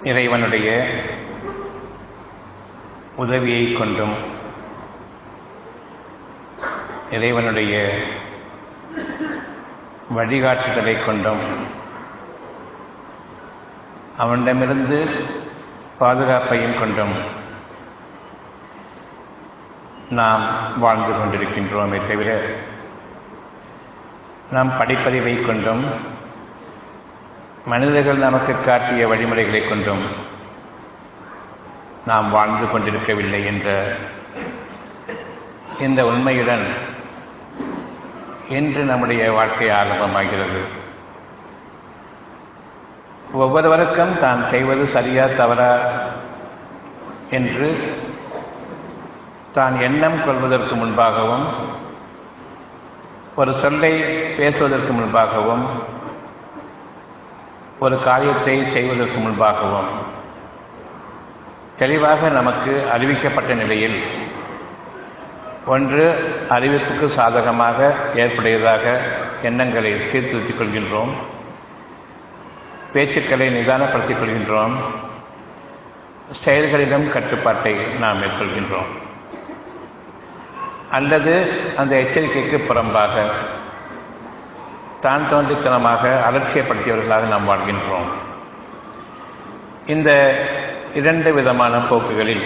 இறைவனுடைய உதவியை கொண்டும் இறைவனுடைய வழிகாட்டுதலை கொண்டும் அவனிடமிருந்து பாதுகாப்பையும் கொண்டும் நாம் வாழ்ந்து கொண்டிருக்கின்றோமே தவிர நாம் படிப்பறிவை கொண்டும் மனிதர்கள் நமக்கு காட்டிய வழிமுறைகளை கொண்டும் நாம் வாழ்ந்து கொண்டிருக்கவில்லை என்ற இந்த உண்மையுடன் இன்று நம்முடைய வாழ்க்கை ஆரம்பமாகிறது ஒவ்வொருவருக்கும் தான் செய்வது சரியா தவறா என்று தான் எண்ணம் கொள்வதற்கு முன்பாகவும் ஒரு சொல்லை பேசுவதற்கு முன்பாகவும் ஒரு காரியத்தை செய்வதற்கு முன்பாகவும் தெளிவாக நமக்கு அறிவிக்கப்பட்ட நிலையில் ஒன்று அறிவிப்புக்கு சாதகமாக ஏற்புடையதாக எண்ணங்களை சீர்திருத்திக் கொள்கின்றோம் பேச்சுக்களை நிதானப்படுத்திக் கொள்கின்றோம் செயல்களிடம் கட்டுப்பாட்டை நாம் மேற்கொள்கின்றோம் அல்லது அந்த எச்சரிக்கைக்கு புறம்பாக தான் தோன்றித்தனமாக அலட்சியப்படுத்தியவர்களாக நாம் வாழ்கின்றோம் இந்த இரண்டு விதமான போக்குகளில்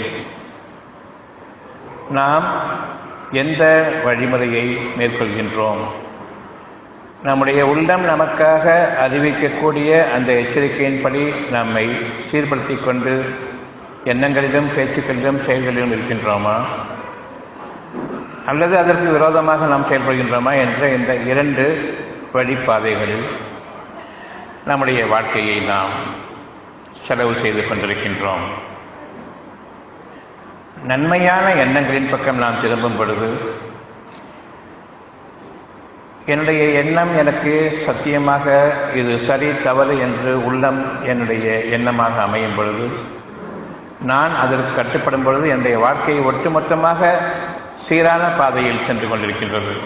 நாம் எந்த வழிமுறையை மேற்கொள்கின்றோம் நம்முடைய உள்ளம் நமக்காக அறிவிக்கக்கூடிய அந்த எச்சரிக்கையின்படி நம்மை சீர்படுத்தி கொண்டு எண்ணங்களிலும் பேச்சுக்களிலும் செயல்களிலும் இருக்கின்றோமா அல்லது அதற்கு விரோதமாக நாம் செயல்படுகின்றோமா என்ற இந்த இரண்டு வழிப்பாதைகளில் நம்முடைய வாழ்க்கையை நாம் செலவு செய்து கொண்டிருக்கின்றோம் நன்மையான எண்ணங்களின் பக்கம் நாம் திரும்பும் பொழுது என்னுடைய எண்ணம் எனக்கு சத்தியமாக இது சரி தவறு என்று உள்ளம் என்னுடைய எண்ணமாக அமையும் பொழுது நான் அதற்கு கட்டுப்படும் பொழுது என்னுடைய வாழ்க்கையை ஒட்டுமொத்தமாக சீரான பாதையில் சென்று கொண்டிருக்கின்றது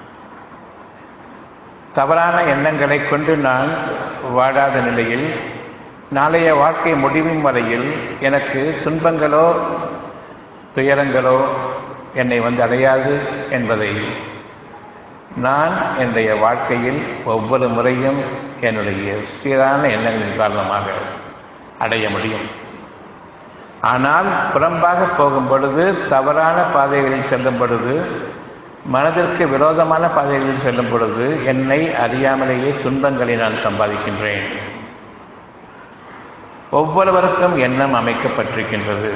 தவறான எண்ணங்களை கொண்டு நான் வாழாத நிலையில் நாளைய வாழ்க்கை முடிவும் வரையில் எனக்கு துன்பங்களோ துயரங்களோ என்னை வந்து அடையாது என்பதை நான் என்னுடைய வாழ்க்கையில் ஒவ்வொரு முறையும் என்னுடைய சீரான எண்ணங்களின் காரணமாக அடைய முடியும் ஆனால் புறம்பாக போகும் பொழுது தவறான பாதைகளில் செல்லும் பொழுது மனதிற்கு விரோதமான பாதைகளில் செல்லும் பொழுது என்னை அறியாமலேயே துன்பங்களை நான் சம்பாதிக்கின்றேன் ஒவ்வொருவருக்கும் எண்ணம் அமைக்கப்பட்டிருக்கின்றது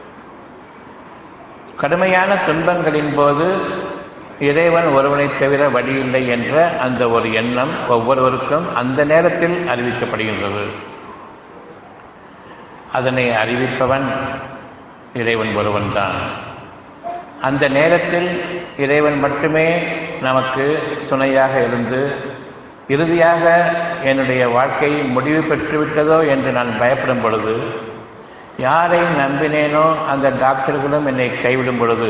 கடுமையான துன்பங்களின் போது இறைவன் ஒருவனை தவிர வழியில்லை என்ற அந்த ஒரு எண்ணம் ஒவ்வொருவருக்கும் அந்த நேரத்தில் அறிவிக்கப்படுகின்றது அதனை அறிவிப்பவன் இறைவன் ஒருவன்தான் அந்த நேரத்தில் இறைவன் மட்டுமே நமக்கு துணையாக இருந்து இறுதியாக என்னுடைய வாழ்க்கை முடிவு பெற்றுவிட்டதோ என்று நான் பயப்படும் பொழுது யாரை நம்பினேனோ அந்த டாக்டர்களும் என்னை கைவிடும் பொழுது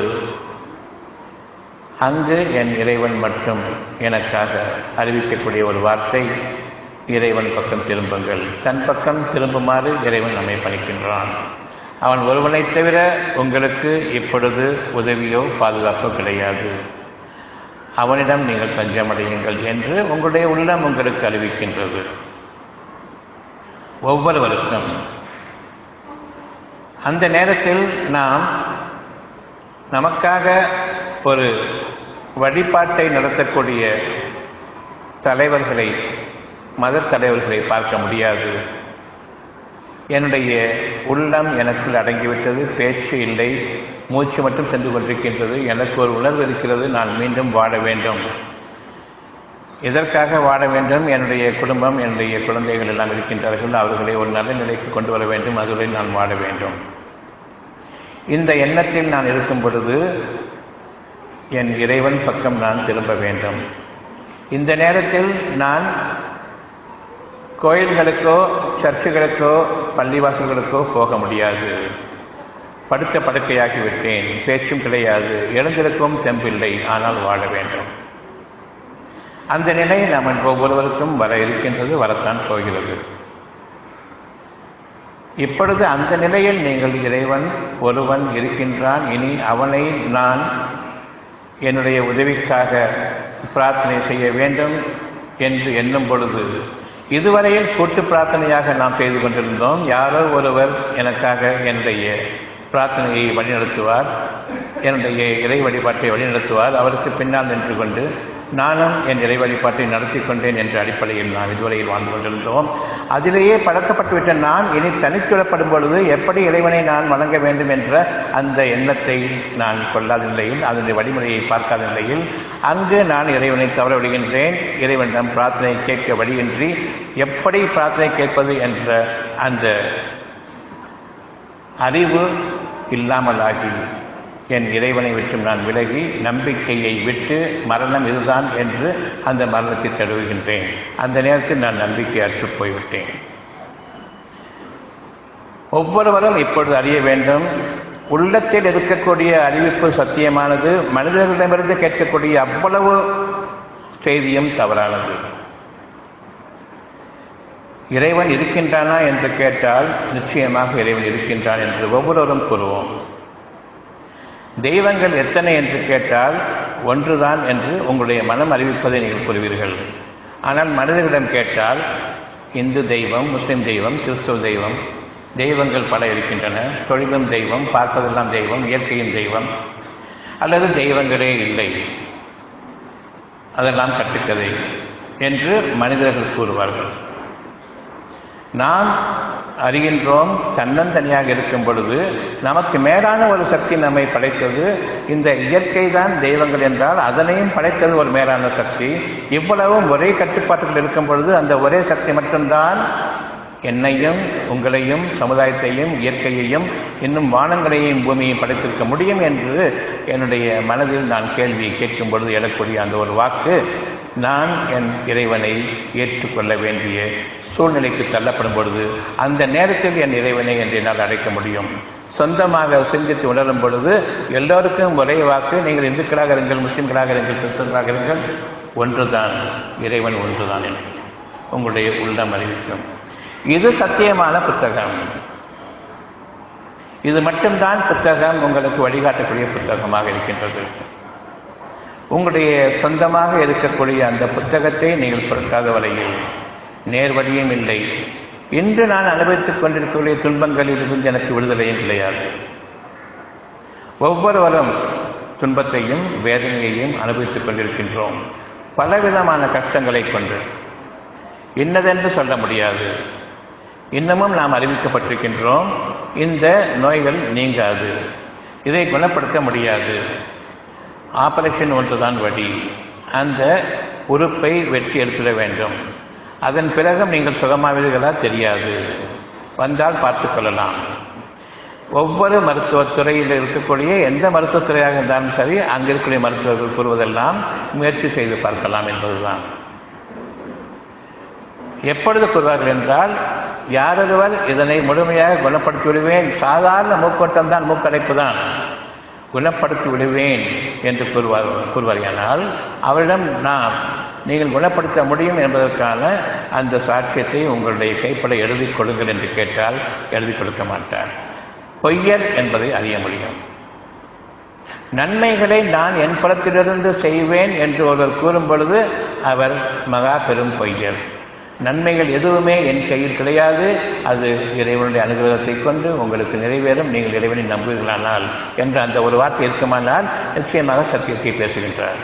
அங்கு என் இறைவன் மட்டும் எனக்காக அறிவிக்கக்கூடிய ஒரு வார்த்தை இறைவன் பக்கம் திரும்புங்கள் தன் பக்கம் திரும்புமாறு இறைவன் நம்மை பணிக்கின்றான் அவன் ஒருவனை தவிர உங்களுக்கு இப்பொழுது உதவியோ பாதுகாப்போ கிடையாது அவனிடம் நீங்கள் தஞ்சமடையுங்கள் என்று உங்களுடைய உள்ளம் உங்களுக்கு அறிவிக்கின்றது ஒவ்வொருவருக்கும் அந்த நேரத்தில் நாம் நமக்காக ஒரு வழிபாட்டை நடத்தக்கூடிய தலைவர்களை மத தலைவர்களை பார்க்க முடியாது என்னுடைய உள்ளம் எனக்குள் அடங்கிவிட்டது பேச்சு இல்லை மூச்சு மட்டும் சென்று கொண்டிருக்கின்றது எனக்கு ஒரு உணர்வு இருக்கிறது நான் மீண்டும் வாழ வேண்டும் எதற்காக வாழ வேண்டும் என்னுடைய குடும்பம் என்னுடைய குழந்தைகள் எல்லாம் இருக்கின்றார்கள் அவர்களை ஒரு நல்ல நிலைக்கு கொண்டு வர வேண்டும் அதுவரை நான் வாழ வேண்டும் இந்த எண்ணத்தில் நான் இருக்கும் பொழுது என் இறைவன் பக்கம் நான் திரும்ப வேண்டும் இந்த நேரத்தில் நான் கோயில்களுக்கோ சர்ச்சுகளுக்கோ பள்ளிவாசல்களுக்கோ போக முடியாது படுத்த படுக்கையாகி விட்டேன் பேச்சும் கிடையாது எழுந்திருக்கும் தெம்பில்லை ஆனால் வாழ வேண்டும் அந்த நிலை நம்ம ஒவ்வொருவருக்கும் வர இருக்கின்றது வரத்தான் போகிறது இப்பொழுது அந்த நிலையில் நீங்கள் இறைவன் ஒருவன் இருக்கின்றான் இனி அவனை நான் என்னுடைய உதவிக்காக பிரார்த்தனை செய்ய வேண்டும் என்று எண்ணும் பொழுது இதுவரையில் கூட்டு பிரார்த்தனையாக நாம் செய்து கொண்டிருந்தோம் யாரோ ஒருவர் எனக்காக என்னுடைய பிரார்த்தனையை வழிநடத்துவார் என்னுடைய இறை வழிபாட்டை வழிநடத்துவார் அவருக்கு பின்னால் நின்று கொண்டு நானும் என் இறை வழிபாட்டை நடத்தி கொண்டேன் என்ற அடிப்படையில் நாம் இதுவரையில் வாழ்ந்து கொண்டிருந்தோம் அதிலேயே பழக்கப்பட்டுவிட்ட நான் இனி தனிச்சுடப்படும் பொழுது எப்படி இறைவனை நான் வணங்க வேண்டும் என்ற அந்த எண்ணத்தை நான் கொள்ளாத நிலையில் அதனுடைய வழிமுறையை பார்க்காத நிலையில் அங்கு நான் இறைவனை தவற விடுகின்றேன் இறைவனிடம் பிரார்த்தனை கேட்க வழியின்றி எப்படி பிரார்த்தனை கேட்பது என்ற அந்த அறிவு இல்லாமலாகி என் இறைவனை விட்டும் நான் விலகி நம்பிக்கையை விட்டு மரணம் இதுதான் என்று அந்த மரணத்தை தழுவுகின்றேன் அந்த நேரத்தில் நான் நம்பிக்கை அற்று போய்விட்டேன் ஒவ்வொருவரும் இப்பொழுது அறிய வேண்டும் உள்ளத்தில் இருக்கக்கூடிய அறிவிப்பு சத்தியமானது மனிதர்களிடமிருந்து கேட்கக்கூடிய அவ்வளவு செய்தியும் தவறானது இறைவன் இருக்கின்றானா என்று கேட்டால் நிச்சயமாக இறைவன் இருக்கின்றான் என்று ஒவ்வொருவரும் கூறுவோம் தெய்வங்கள் எத்தனை என்று கேட்டால் ஒன்றுதான் என்று உங்களுடைய மனம் அறிவிப்பதை நீங்கள் கூறுவீர்கள் ஆனால் மனிதர்களிடம் கேட்டால் இந்து தெய்வம் முஸ்லிம் தெய்வம் கிறிஸ்துவ தெய்வம் தெய்வங்கள் பல இருக்கின்றன தொழிலும் தெய்வம் பார்ப்பதெல்லாம் தெய்வம் இயற்கையின் தெய்வம் அல்லது தெய்வங்களே இல்லை அதெல்லாம் கட்டுக்கதை என்று மனிதர்கள் கூறுவார்கள் நாம் அறிகின்றோம் தன்னந்தனியாக இருக்கும் பொழுது நமக்கு மேலான ஒரு சக்தி நம்மை படைத்தது இந்த இயற்கை தான் தெய்வங்கள் என்றால் அதனையும் படைத்தது ஒரு மேலான சக்தி இவ்வளவும் ஒரே கட்டுப்பாட்டுகள் இருக்கும் பொழுது அந்த ஒரே சக்தி மட்டும்தான் என்னையும் உங்களையும் சமுதாயத்தையும் இயற்கையையும் இன்னும் வானங்களையும் பூமியையும் படைத்திருக்க முடியும் என்று என்னுடைய மனதில் நான் கேள்வி கேட்கும் பொழுது எழக்கூடிய அந்த ஒரு வாக்கு நான் என் இறைவனை ஏற்றுக்கொள்ள வேண்டிய சூழ்நிலைக்கு தள்ளப்படும் பொழுது அந்த நேரத்தில் என் இறைவனை என்று என்னால் அழைக்க முடியும் சொந்தமாக சிந்தித்து உணரும் பொழுது எல்லோருக்கும் ஒரே வாக்கு நீங்கள் இந்துக்களாக இருங்கள் முஸ்லிம்களாக இருங்கள் கிறிஸ்தவர்களாக இருங்கள் ஒன்றுதான் இறைவன் ஒன்றுதான் என்று உங்களுடைய உள்ளம் அறிவிக்கும் இது சத்தியமான புத்தகம் இது மட்டும்தான் புத்தகம் உங்களுக்கு வழிகாட்டக்கூடிய புத்தகமாக இருக்கின்றது உங்களுடைய சொந்தமாக இருக்கக்கூடிய அந்த புத்தகத்தை நீங்கள் பொறுக்காத வரையில் நேர்வழியும் இல்லை இன்று நான் அனுபவித்துக் கொண்டிருக்கக்கூடிய துன்பங்களில் இருந்து எனக்கு விடுதலையும் கிடையாது ஒவ்வொருவரும் துன்பத்தையும் வேதனையையும் அனுபவித்துக் கொண்டிருக்கின்றோம் பலவிதமான கஷ்டங்களை கொண்டு இன்னதென்று சொல்ல முடியாது இன்னமும் நாம் அறிவிக்கப்பட்டிருக்கின்றோம் இந்த நோய்கள் நீங்காது இதை குணப்படுத்த முடியாது ஆபரேஷன் ஒன்றுதான் வழி அந்த உறுப்பை வெற்றி எடுத்துட வேண்டும் அதன் பிறகும் நீங்கள் சுகமாவீர்களா தெரியாது வந்தால் பார்த்து கொள்ளலாம் ஒவ்வொரு மருத்துவத்துறையில் இருக்கக்கூடிய எந்த மருத்துவத்துறையாக இருந்தாலும் சரி அங்கே இருக்கக்கூடிய மருத்துவர்கள் கூறுவதெல்லாம் முயற்சி செய்து பார்க்கலாம் என்பதுதான் எப்பொழுது கூறுவார்கள் என்றால் யாரொருவர் இதனை முழுமையாக குணப்படுத்தி விடுவேன் சாதாரண மூக்கோட்டம் தான் மூக்கடைப்பு தான் குணப்படுத்தி விடுவேன் என்று கூறுவார் கூறுவார்கள் அவரிடம் நாம் நீங்கள் குணப்படுத்த முடியும் என்பதற்கான அந்த சாட்சியத்தை உங்களுடைய கைப்பட எழுதிக் கொள்ளுங்கள் என்று கேட்டால் எழுதிக் கொடுக்க மாட்டார் பொய்யர் என்பதை அறிய முடியும் நன்மைகளை நான் என் புறத்திலிருந்து செய்வேன் என்று ஒருவர் கூறும் பொழுது அவர் மகா பெரும் பொய்யர் நன்மைகள் எதுவுமே என் கையில் கிடையாது அது இறைவனுடைய அனுகிரகத்தை கொண்டு உங்களுக்கு நிறைவேறும் நீங்கள் இறைவனை நம்புவீர்களானால் என்ற அந்த ஒரு வார்த்தை இருக்குமானால் நிச்சயமாக சத்தியத்தை பேசுகின்றார்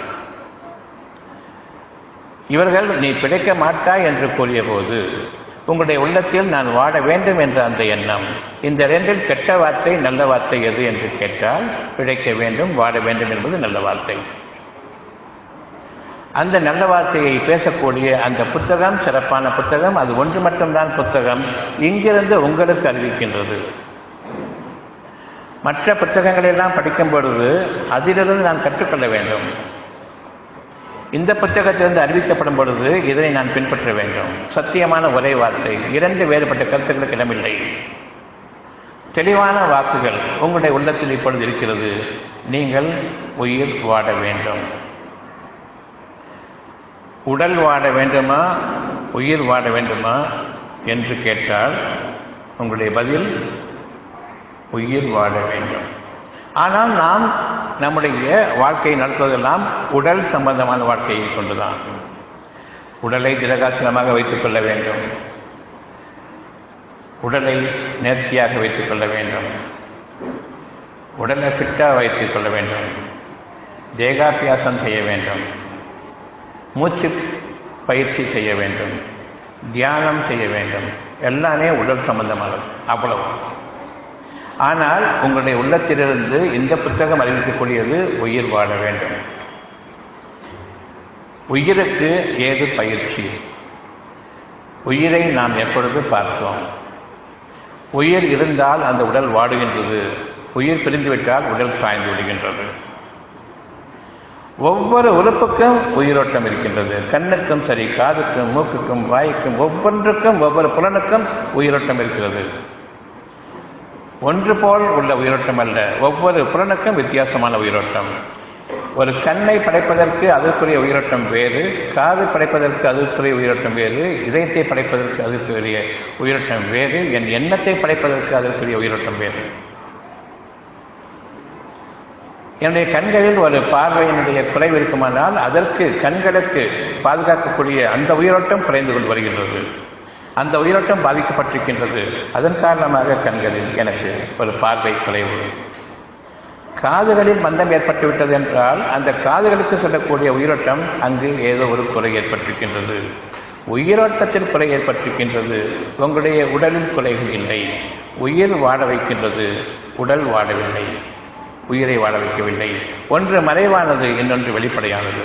இவர்கள் நீ பிழைக்க மாட்டாய் என்று கூறிய போது உங்களுடைய உள்ளத்தில் நான் வாட வேண்டும் என்ற அந்த எண்ணம் இந்த ரெண்டில் கெட்ட வார்த்தை நல்ல வார்த்தை எது என்று கேட்டால் பிழைக்க வேண்டும் வாட வேண்டும் என்பது நல்ல வார்த்தை அந்த நல்ல வார்த்தையை பேசக்கூடிய அந்த புத்தகம் சிறப்பான புத்தகம் அது ஒன்று மட்டும்தான் புத்தகம் இங்கிருந்து உங்களுக்கு அறிவிக்கின்றது மற்ற புத்தகங்களெல்லாம் படிக்கும் பொழுது அதிலிருந்து நான் கற்றுக்கொள்ள வேண்டும் இந்த புத்தகத்திலிருந்து அறிவிக்கப்படும் பொழுது இதனை நான் பின்பற்ற வேண்டும் சத்தியமான ஒரே வார்த்தை இரண்டு வேறுபட்ட கருத்துக்களுக்கு இடமில்லை தெளிவான வாக்குகள் உங்களுடைய உள்ளத்தில் இப்பொழுது இருக்கிறது நீங்கள் உயிர் வாட வேண்டும் உடல் வாட வேண்டுமா உயிர் வாட வேண்டுமா என்று கேட்டால் உங்களுடைய பதில் உயிர் வாழ வேண்டும் ஆனால் நாம் நம்முடைய வாழ்க்கையை நடத்துவதெல்லாம் உடல் சம்பந்தமான வாழ்க்கையை கொண்டுதான் உடலை திரகாசனமாக வைத்துக் கொள்ள வேண்டும் உடலை நேர்த்தியாக வைத்துக் கொள்ள வேண்டும் உடலை ஃபிட்டாக வைத்துக் கொள்ள வேண்டும் தேகாபியாசம் செய்ய வேண்டும் மூச்சு பயிற்சி செய்ய வேண்டும் தியானம் செய்ய வேண்டும் எல்லாமே உடல் சம்பந்தமானது அவ்வளவு ஆனால் உங்களுடைய உள்ளத்திலிருந்து இந்த புத்தகம் அறிவிக்கக்கூடியது உயிர் வாழ வேண்டும் உயிருக்கு ஏது பயிற்சி உயிரை நாம் எப்பொழுது பார்த்தோம் உயிர் இருந்தால் அந்த உடல் வாடுகின்றது உயிர் பிரிந்துவிட்டால் உடல் சாய்ந்து விடுகின்றது ஒவ்வொரு உறுப்புக்கும் உயிரோட்டம் இருக்கின்றது கண்ணுக்கும் சரி காதுக்கும் மூக்குக்கும் வாய்க்கும் ஒவ்வொன்றுக்கும் ஒவ்வொரு புலனுக்கும் உயிரோட்டம் இருக்கிறது ஒன்று போல் உள்ள உயிரோட்டம் அல்ல ஒவ்வொரு புலனுக்கும் வித்தியாசமான உயிரோட்டம் ஒரு கண்ணை படைப்பதற்கு அதற்குரிய உயிரோட்டம் வேறு காது படைப்பதற்கு அதற்குரிய உயிரோட்டம் வேறு இதயத்தை படைப்பதற்கு அதற்குரிய உயிரோட்டம் வேறு என் எண்ணத்தை படைப்பதற்கு அதற்குரிய உயிரோட்டம் வேறு என்னுடைய கண்களில் ஒரு பார்வையினுடைய குறைவு இருக்குமானால் அதற்கு கண்களுக்கு பாதுகாக்கக்கூடிய அந்த உயிரோட்டம் குறைந்து கொண்டு வருகின்றது அந்த உயிரோட்டம் பாதிக்கப்பட்டிருக்கின்றது அதன் காரணமாக கண்களில் எனக்கு ஒரு பார்வை குறைவு காதுகளில் மந்தம் ஏற்பட்டு விட்டது என்றால் அந்த காதுகளுக்கு சொல்லக்கூடிய உயிரோட்டம் அங்கு ஏதோ ஒரு குறை ஏற்பட்டிருக்கின்றது உயிரோட்டத்தில் குறை ஏற்பட்டிருக்கின்றது உங்களுடைய உடலில் குறைகள் இல்லை உயிர் வாட வைக்கின்றது உடல் வாடவில்லை உயிரை வாழ வைக்கவில்லை ஒன்று மறைவானது இன்னொன்று வெளிப்படையானது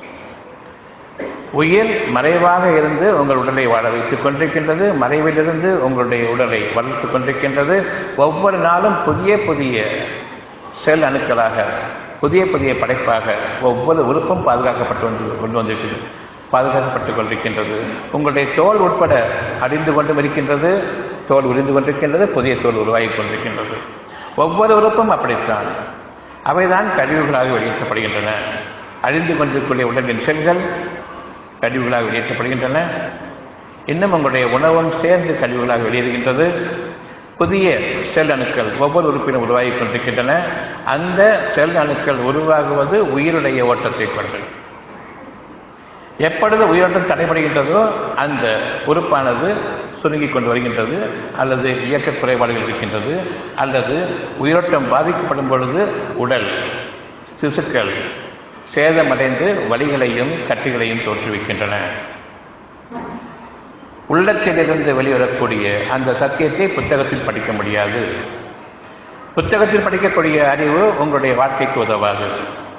உயிர் மறைவாக இருந்து உங்கள் உடலை வாழ வைத்துக் கொண்டிருக்கின்றது மறைவிலிருந்து உங்களுடைய உடலை வளர்த்து கொண்டிருக்கின்றது ஒவ்வொரு நாளும் புதிய புதிய செல் அணுக்களாக புதிய புதிய படைப்பாக ஒவ்வொரு உறுப்பும் பாதுகாக்கப்பட்டு வந்து கொண்டு வந்திருக்கிறது பாதுகாக்கப்பட்டுக் கொண்டிருக்கின்றது உங்களுடைய தோல் உட்பட அடிந்து கொண்டும் இருக்கின்றது தோல் உறிந்து கொண்டிருக்கின்றது புதிய தோல் உருவாகி கொண்டிருக்கின்றது ஒவ்வொரு உறுப்பும் அப்படித்தான் அவைதான் கழிவுகளாக வெளியேற்றப்படுகின்றன அழிந்து கொண்டிருக்கூடிய உடலின் செல்கள் கழிவுகளாக வெளியேற்றப்படுகின்றன இன்னும் உங்களுடைய உணவும் சேர்ந்து கழிவுகளாக வெளியேறுகின்றது புதிய செல் அணுக்கள் ஒவ்வொரு உறுப்பினும் உருவாகி கொண்டிருக்கின்றன அந்த செல் அணுக்கள் உருவாகுவது உயிருடைய ஓட்டத்தை கொண்டு எப்பொழுது உயிரோட்டம் தடைபடுகின்றதோ அந்த உறுப்பானது சுருங்கிக் கொண்டு வருகின்றது அல்லது இயக்க குறைபாடுகள் இருக்கின்றது அல்லது உயிரோட்டம் பாதிக்கப்படும் பொழுது உடல் திசுக்கள் சேதமடைந்து வலிகளையும் கட்டிகளையும் தோற்றுவிக்கின்றன உள்ளத்திலிருந்து வெளிவரக்கூடிய அந்த சத்தியத்தை புத்தகத்தில் படிக்க முடியாது புத்தகத்தில் படிக்கக்கூடிய அறிவு உங்களுடைய வாழ்க்கைக்கு உதவாது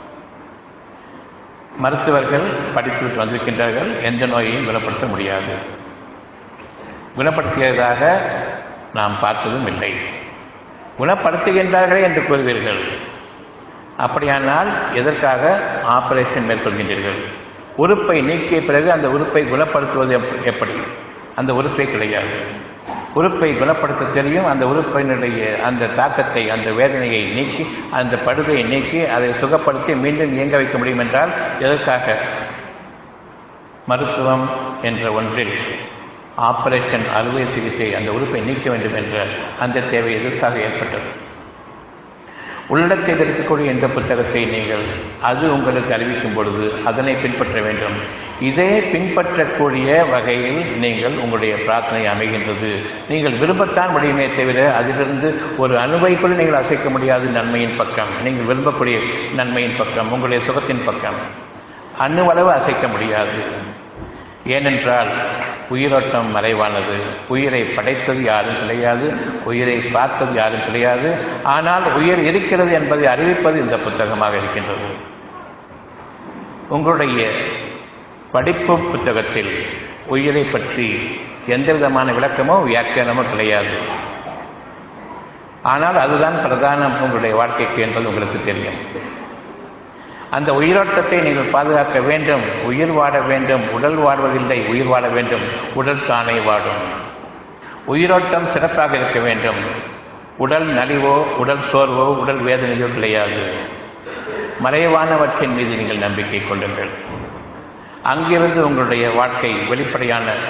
மருத்துவர்கள் படித்துவிட்டு வந்திருக்கின்றார்கள் எந்த நோயையும் குணப்படுத்த முடியாது குணப்படுத்தியதாக நாம் பார்த்ததும் இல்லை குணப்படுத்துகின்றார்களே என்று கூறுவீர்கள் அப்படியானால் எதற்காக ஆபரேஷன் மேற்கொள்கின்றீர்கள் உறுப்பை நீக்கிய பிறகு அந்த உறுப்பை குணப்படுத்துவது எப்படி அந்த உறுப்பை கிடையாது உறுப்பை குணப்படுத்த தெரியும் அந்த உறுப்பினுடைய அந்த தாக்கத்தை அந்த வேதனையை நீக்கி அந்த படுகையை நீக்கி அதை சுகப்படுத்தி மீண்டும் இயங்க வைக்க முடியும் என்றால் எதற்காக மருத்துவம் என்ற ஒன்றில் ஆபரேஷன் அறுவை சிகிச்சை அந்த உறுப்பை நீக்க வேண்டும் என்ற அந்த தேவை எதற்காக ஏற்பட்டது உள்ளத்தில் இருக்கக்கூடிய இந்த புத்தகத்தை நீங்கள் அது உங்களுக்கு அறிவிக்கும் பொழுது அதனை பின்பற்ற வேண்டும் இதே பின்பற்றக்கூடிய வகையில் நீங்கள் உங்களுடைய பிரார்த்தனை அமைகின்றது நீங்கள் விரும்பத்தான் முடியுமே தவிர அதிலிருந்து ஒரு அணுவை கூட நீங்கள் அசைக்க முடியாது நன்மையின் பக்கம் நீங்கள் விரும்பக்கூடிய நன்மையின் பக்கம் உங்களுடைய சுகத்தின் பக்கம் அணுவளவு அசைக்க முடியாது ஏனென்றால் உயிரோட்டம் மறைவானது உயிரை படைத்தது யாரும் கிடையாது உயிரை பார்த்தது யாரும் கிடையாது ஆனால் உயிர் இருக்கிறது என்பதை அறிவிப்பது இந்த புத்தகமாக இருக்கின்றது உங்களுடைய படிப்பு புத்தகத்தில் உயிரை பற்றி எந்த விதமான விளக்கமோ வியாக்கியானமோ கிடையாது ஆனால் அதுதான் பிரதானம் உங்களுடைய வாழ்க்கைக்கு என்பது உங்களுக்கு தெரியும் அந்த உயிரோட்டத்தை நீங்கள் பாதுகாக்க வேண்டும் உயிர் வாட வேண்டும் உடல் வாடுவதில்லை உயிர் வாட வேண்டும் உடல் தானே வாடும் உயிரோட்டம் சிறப்பாக இருக்க வேண்டும் உடல் நலிவோ உடல் சோர்வோ உடல் வேதனையோ கிடையாது மறைவானவற்றின் மீது நீங்கள் நம்பிக்கை கொள்ளுங்கள் அங்கிருந்து உங்களுடைய வாழ்க்கை வெளிப்படையான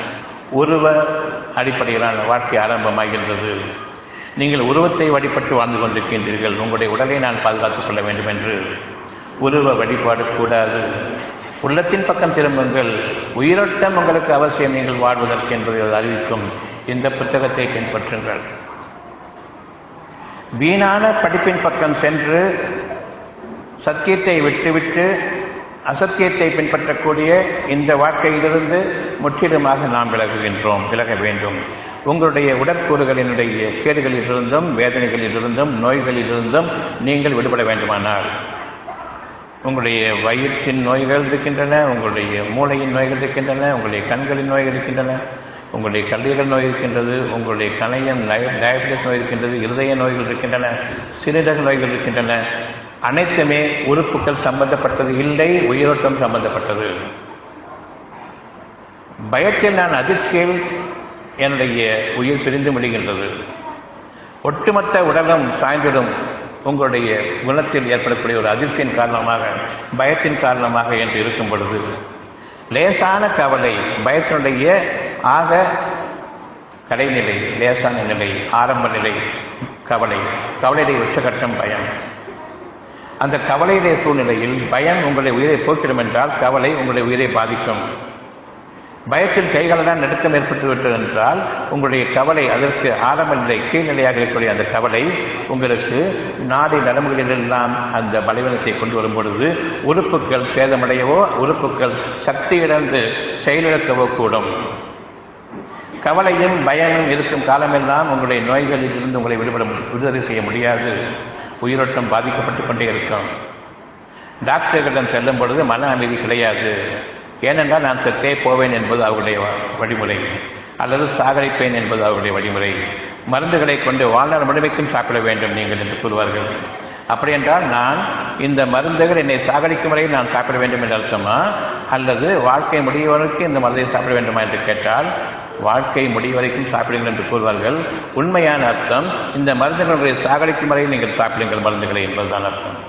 உருவ அடிப்படையிலான வாழ்க்கை ஆரம்பமாகின்றது நீங்கள் உருவத்தை வழிபட்டு வாழ்ந்து கொண்டிருக்கின்றீர்கள் உங்களுடைய உடலை நான் பாதுகாத்துக் கொள்ள வேண்டும் என்று உருவ வழிபாடு கூடாது உள்ளத்தின் பக்கம் திரும்புங்கள் உயிரோட்டம் உங்களுக்கு அவசியம் நீங்கள் வாழ்வதற்கு என்பதை அது அறிவிக்கும் இந்த புத்தகத்தை பின்பற்றுங்கள் வீணான படிப்பின் பக்கம் சென்று சத்தியத்தை விட்டுவிட்டு அசத்தியத்தை பின்பற்றக்கூடிய இந்த வாழ்க்கையிலிருந்து முற்றிலுமாக நாம் விலகுகின்றோம் விலக வேண்டும் உங்களுடைய உடற்கூறுகளினுடைய கேடுகளிலிருந்தும் வேதனைகளிலிருந்தும் நோய்களிலிருந்தும் நீங்கள் விடுபட வேண்டுமானால் உங்களுடைய வயிற்றின் நோய்கள் இருக்கின்றன உங்களுடைய மூளையின் நோய்கள் இருக்கின்றன உங்களுடைய கண்களின் நோய்கள் இருக்கின்றன உங்களுடைய கல்லீரல் நோய் இருக்கின்றது உங்களுடைய கணையம் டயபிட்டிஸ் நோய் இருக்கின்றது இருதய நோய்கள் இருக்கின்றன சிறுநீரக நோய்கள் இருக்கின்றன அனைத்துமே உறுப்புகள் சம்பந்தப்பட்டது இல்லை உயிரோட்டம் சம்பந்தப்பட்டது பயத்தில் நான் அதிர்ச்சியில் என்னுடைய உயிர் பிரிந்து முடிகின்றது ஒட்டுமொத்த உடலும் சாய்ந்திடும் உங்களுடைய குணத்தில் ஏற்படக்கூடிய ஒரு அதிர்ச்சியின் காரணமாக பயத்தின் காரணமாக என்று இருக்கும் பொழுது லேசான கவலை பயத்தினுடைய ஆக கடைநிலை லேசான நிலை ஆரம்ப நிலை கவலை கவலையுடைய உச்சகட்டம் பயம் அந்த கவலையுடைய சூழ்நிலையில் பயம் உங்களுடைய உயிரை போக்கிடும் என்றால் கவலை உங்களுடைய உயிரை பாதிக்கும் பயத்தில் கைகளெல்லாம் நடுக்கம் ஏற்பட்டுவிட்டது என்றால் உங்களுடைய கவலை அதற்கு ஆரம்ப நிலை கீழ்நிலையாக இருக்கக்கூடிய அந்த கவலை உங்களுக்கு நாடி நரம்புகளிலெல்லாம் அந்த பலவீனத்தை கொண்டு வரும் பொழுது உறுப்புகள் சேதமடையவோ உறுப்புகள் சக்தி இழந்து செயலிழக்கவோ கூடும் கவலையும் பயமும் இருக்கும் காலமெல்லாம் உங்களுடைய நோய்களில் இருந்து உங்களை விடுபட விடுதலை செய்ய முடியாது உயிரோட்டம் பாதிக்கப்பட்டு கொண்டே இருக்கும் டாக்டர்களிடம் செல்லும் பொழுது மன அமைதி கிடையாது ஏனென்றால் நான் செத்தே போவேன் என்பது அவருடைய வழிமுறை அல்லது சாகரிப்பேன் என்பது அவருடைய வழிமுறை மருந்துகளை கொண்டு வாழ்நாள் முழுமைக்கும் சாப்பிட வேண்டும் நீங்கள் என்று கூறுவார்கள் அப்படி என்றால் நான் இந்த மருந்துகள் என்னை சாகடிக்கும் வரையில் நான் சாப்பிட வேண்டும் என்று அர்த்தமா அல்லது வாழ்க்கை முடிவதற்கு இந்த மருந்தை சாப்பிட வேண்டுமா என்று கேட்டால் வாழ்க்கை முடிவரைக்கும் சாப்பிடுங்கள் என்று கூறுவார்கள் உண்மையான அர்த்தம் இந்த மருந்துகளுடைய சாகடிக்கும் வரையில் நீங்கள் சாப்பிடுங்கள் மருந்துகளை என்பதுதான் அர்த்தம்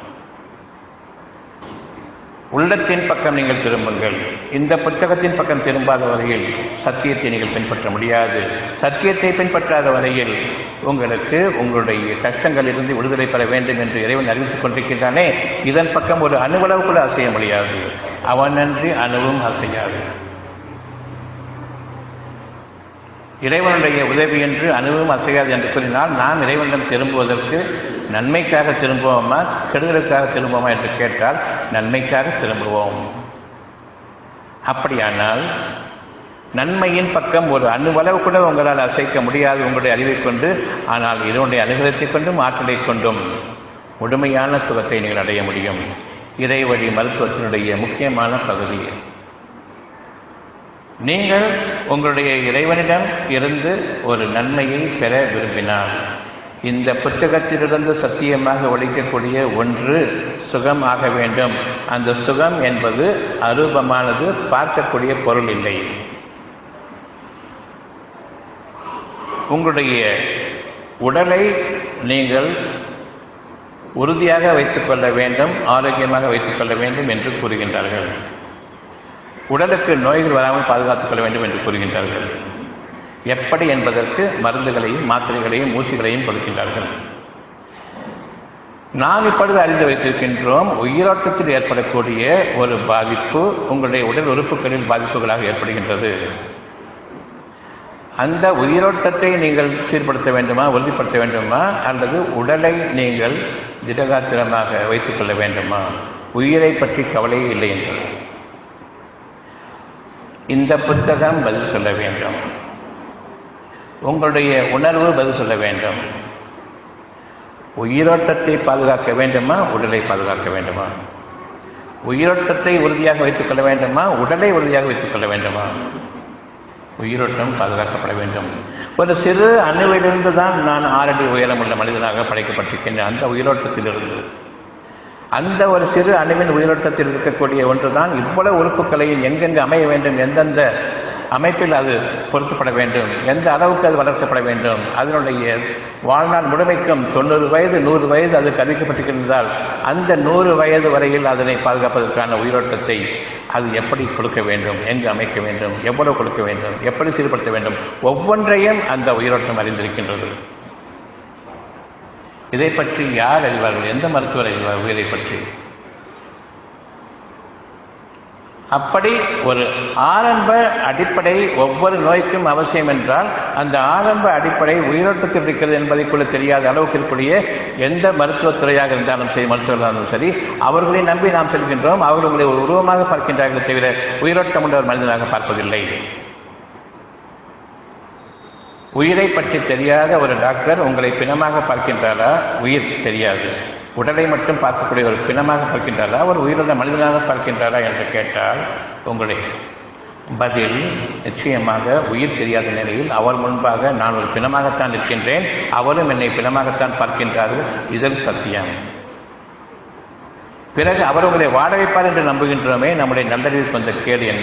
உள்ளத்தின் பக்கம் நீங்கள் திரும்புங்கள் இந்த புத்தகத்தின் பக்கம் திரும்பாத வரையில் சத்தியத்தை நீங்கள் பின்பற்ற முடியாது சத்தியத்தை பின்பற்றாத வரையில் உங்களுக்கு உங்களுடைய கஷ்டங்களிலிருந்து விடுதலை பெற வேண்டும் என்று இறைவன் அறிவித்துக் கொண்டிருக்கின்றானே இதன் பக்கம் ஒரு அணுவளவு கூட அசைய முடியாது அவனன்றி அணுவும் அசையாது இறைவனுடைய உதவி என்று அணுவும் அசையாது என்று கூறினால் நாம் இறைவனிடம் திரும்புவதற்கு நன்மைக்காக திரும்புவோமா கெடுதலுக்காக திரும்புவோமா என்று கேட்டால் நன்மைக்காக திரும்புவோம் அப்படியானால் நன்மையின் பக்கம் ஒரு அணுவளவு கூட உங்களால் அசைக்க முடியாது உங்களுடைய அறிவை கொண்டு ஆனால் இதனுடைய அனுகிரகத்தை கொண்டும் ஆற்றலை கொண்டும் முழுமையான சுகத்தை நீங்கள் அடைய முடியும் இறைவழி மருத்துவத்தினுடைய முக்கியமான பகுதி நீங்கள் உங்களுடைய இறைவனிடம் இருந்து ஒரு நன்மையை பெற விரும்பினால் இந்த புத்தகத்திலிருந்து சத்தியமாக ஒழிக்கக்கூடிய ஒன்று சுகம் ஆக வேண்டும் அந்த சுகம் என்பது அரூபமானது பார்க்கக்கூடிய பொருள் இல்லை உங்களுடைய உடலை நீங்கள் உறுதியாக வைத்துக்கொள்ள வேண்டும் ஆரோக்கியமாக வைத்துக்கொள்ள வேண்டும் என்று கூறுகின்றார்கள் உடலுக்கு நோய்கள் வராமல் பாதுகாத்துக் கொள்ள வேண்டும் என்று கூறுகின்றார்கள் எப்படி என்பதற்கு மருந்துகளையும் மாத்திரைகளையும் ஊசிகளையும் கொடுக்கின்றார்கள் நாம் இப்பொழுது அறிந்து வைத்திருக்கின்றோம் உயிரோட்டத்தில் ஏற்படக்கூடிய ஒரு பாதிப்பு உங்களுடைய உடல் உறுப்புகளில் பாதிப்புகளாக ஏற்படுகின்றது அந்த உயிரோட்டத்தை நீங்கள் சீர்படுத்த வேண்டுமா உறுதிப்படுத்த வேண்டுமா அல்லது உடலை நீங்கள் திடகாத்திரமாக வைத்துக் கொள்ள வேண்டுமா உயிரை பற்றி கவலையே இல்லை என்று இந்த புத்தகம் பதில் சொல்ல வேண்டும் உங்களுடைய உணர்வு பதில் சொல்ல வேண்டும் உயிரோட்டத்தை பாதுகாக்க வேண்டுமா உடலை பாதுகாக்க வேண்டுமா உயிரோட்டத்தை உறுதியாக வைத்துக் கொள்ள வேண்டுமா உடலை உறுதியாக வைத்துக் கொள்ள வேண்டுமா உயிரோட்டம் பாதுகாக்கப்பட வேண்டும் ஒரு சிறு அணுவிலிருந்து தான் நான் ஆறடி உயரமுள்ள மனிதனாக படைக்கப்பட்டிருக்கின்றேன் அந்த உயிரோட்டத்திலிருந்து அந்த ஒரு சிறு அணுவின் உயிரோட்டத்தில் இருக்கக்கூடிய ஒன்றுதான் இவ்வளவு உறுப்புகளையும் எங்கெங்கு அமைய வேண்டும் எந்தெந்த அமைப்பில் அது பொருத்தப்பட வேண்டும் எந்த அளவுக்கு அது வளர்க்கப்பட வேண்டும் அதனுடைய வாழ்நாள் முழுமைக்கும் தொண்ணூறு வயது நூறு வயது அது அறிவிக்கப்பட்டிருந்தால் அந்த நூறு வயது வரையில் அதனை பாதுகாப்பதற்கான உயிரோட்டத்தை அது எப்படி கொடுக்க வேண்டும் எங்கு அமைக்க வேண்டும் எவ்வளவு கொடுக்க வேண்டும் எப்படி சீர்படுத்த வேண்டும் ஒவ்வொன்றையும் அந்த உயிரோட்டம் அறிந்திருக்கின்றது இதை பற்றி யார் அறிவார்கள் எந்த மருத்துவர் அறிவார் உயிரை பற்றி அப்படி ஒரு ஆரம்ப அடிப்படை ஒவ்வொரு நோய்க்கும் அவசியம் என்றால் அந்த ஆரம்ப அடிப்படை உயிரோட்டத்தில் இருக்கிறது என்பதைக்குள்ள தெரியாத அளவுக்கு இருக்கக்கூடிய எந்த மருத்துவத்துறையாக இருந்தாலும் சரி மருத்துவர்களாக இருந்தாலும் சரி அவர்களை நம்பி நாம் செல்கின்றோம் அவர்கள் உங்களை ஒரு உருவமாக பார்க்கின்றார்களே தவிர உயிரோட்டம் உள்ள ஒரு மனிதனாக பார்ப்பதில்லை உயிரை பற்றி தெரியாத ஒரு டாக்டர் உங்களை பிணமாக பார்க்கின்றாரா உயிர் தெரியாது உடலை மட்டும் பார்க்கக்கூடிய ஒரு பிணமாக பார்க்கின்றாரா ஒரு உயிருள்ள மனிதனாக பார்க்கின்றாரா என்று கேட்டால் உங்களை பதில் நிச்சயமாக உயிர் தெரியாத நிலையில் அவர் முன்பாக நான் ஒரு பிணமாகத்தான் இருக்கின்றேன் அவரும் என்னை பிணமாகத்தான் பார்க்கின்றார்கள் இதல் சத்தியம் பிறகு அவர் உங்களை வாழ வைப்பார் என்று நம்புகின்றோமே நம்முடைய நல்லறிவுக்கு வந்த கேடு என்ன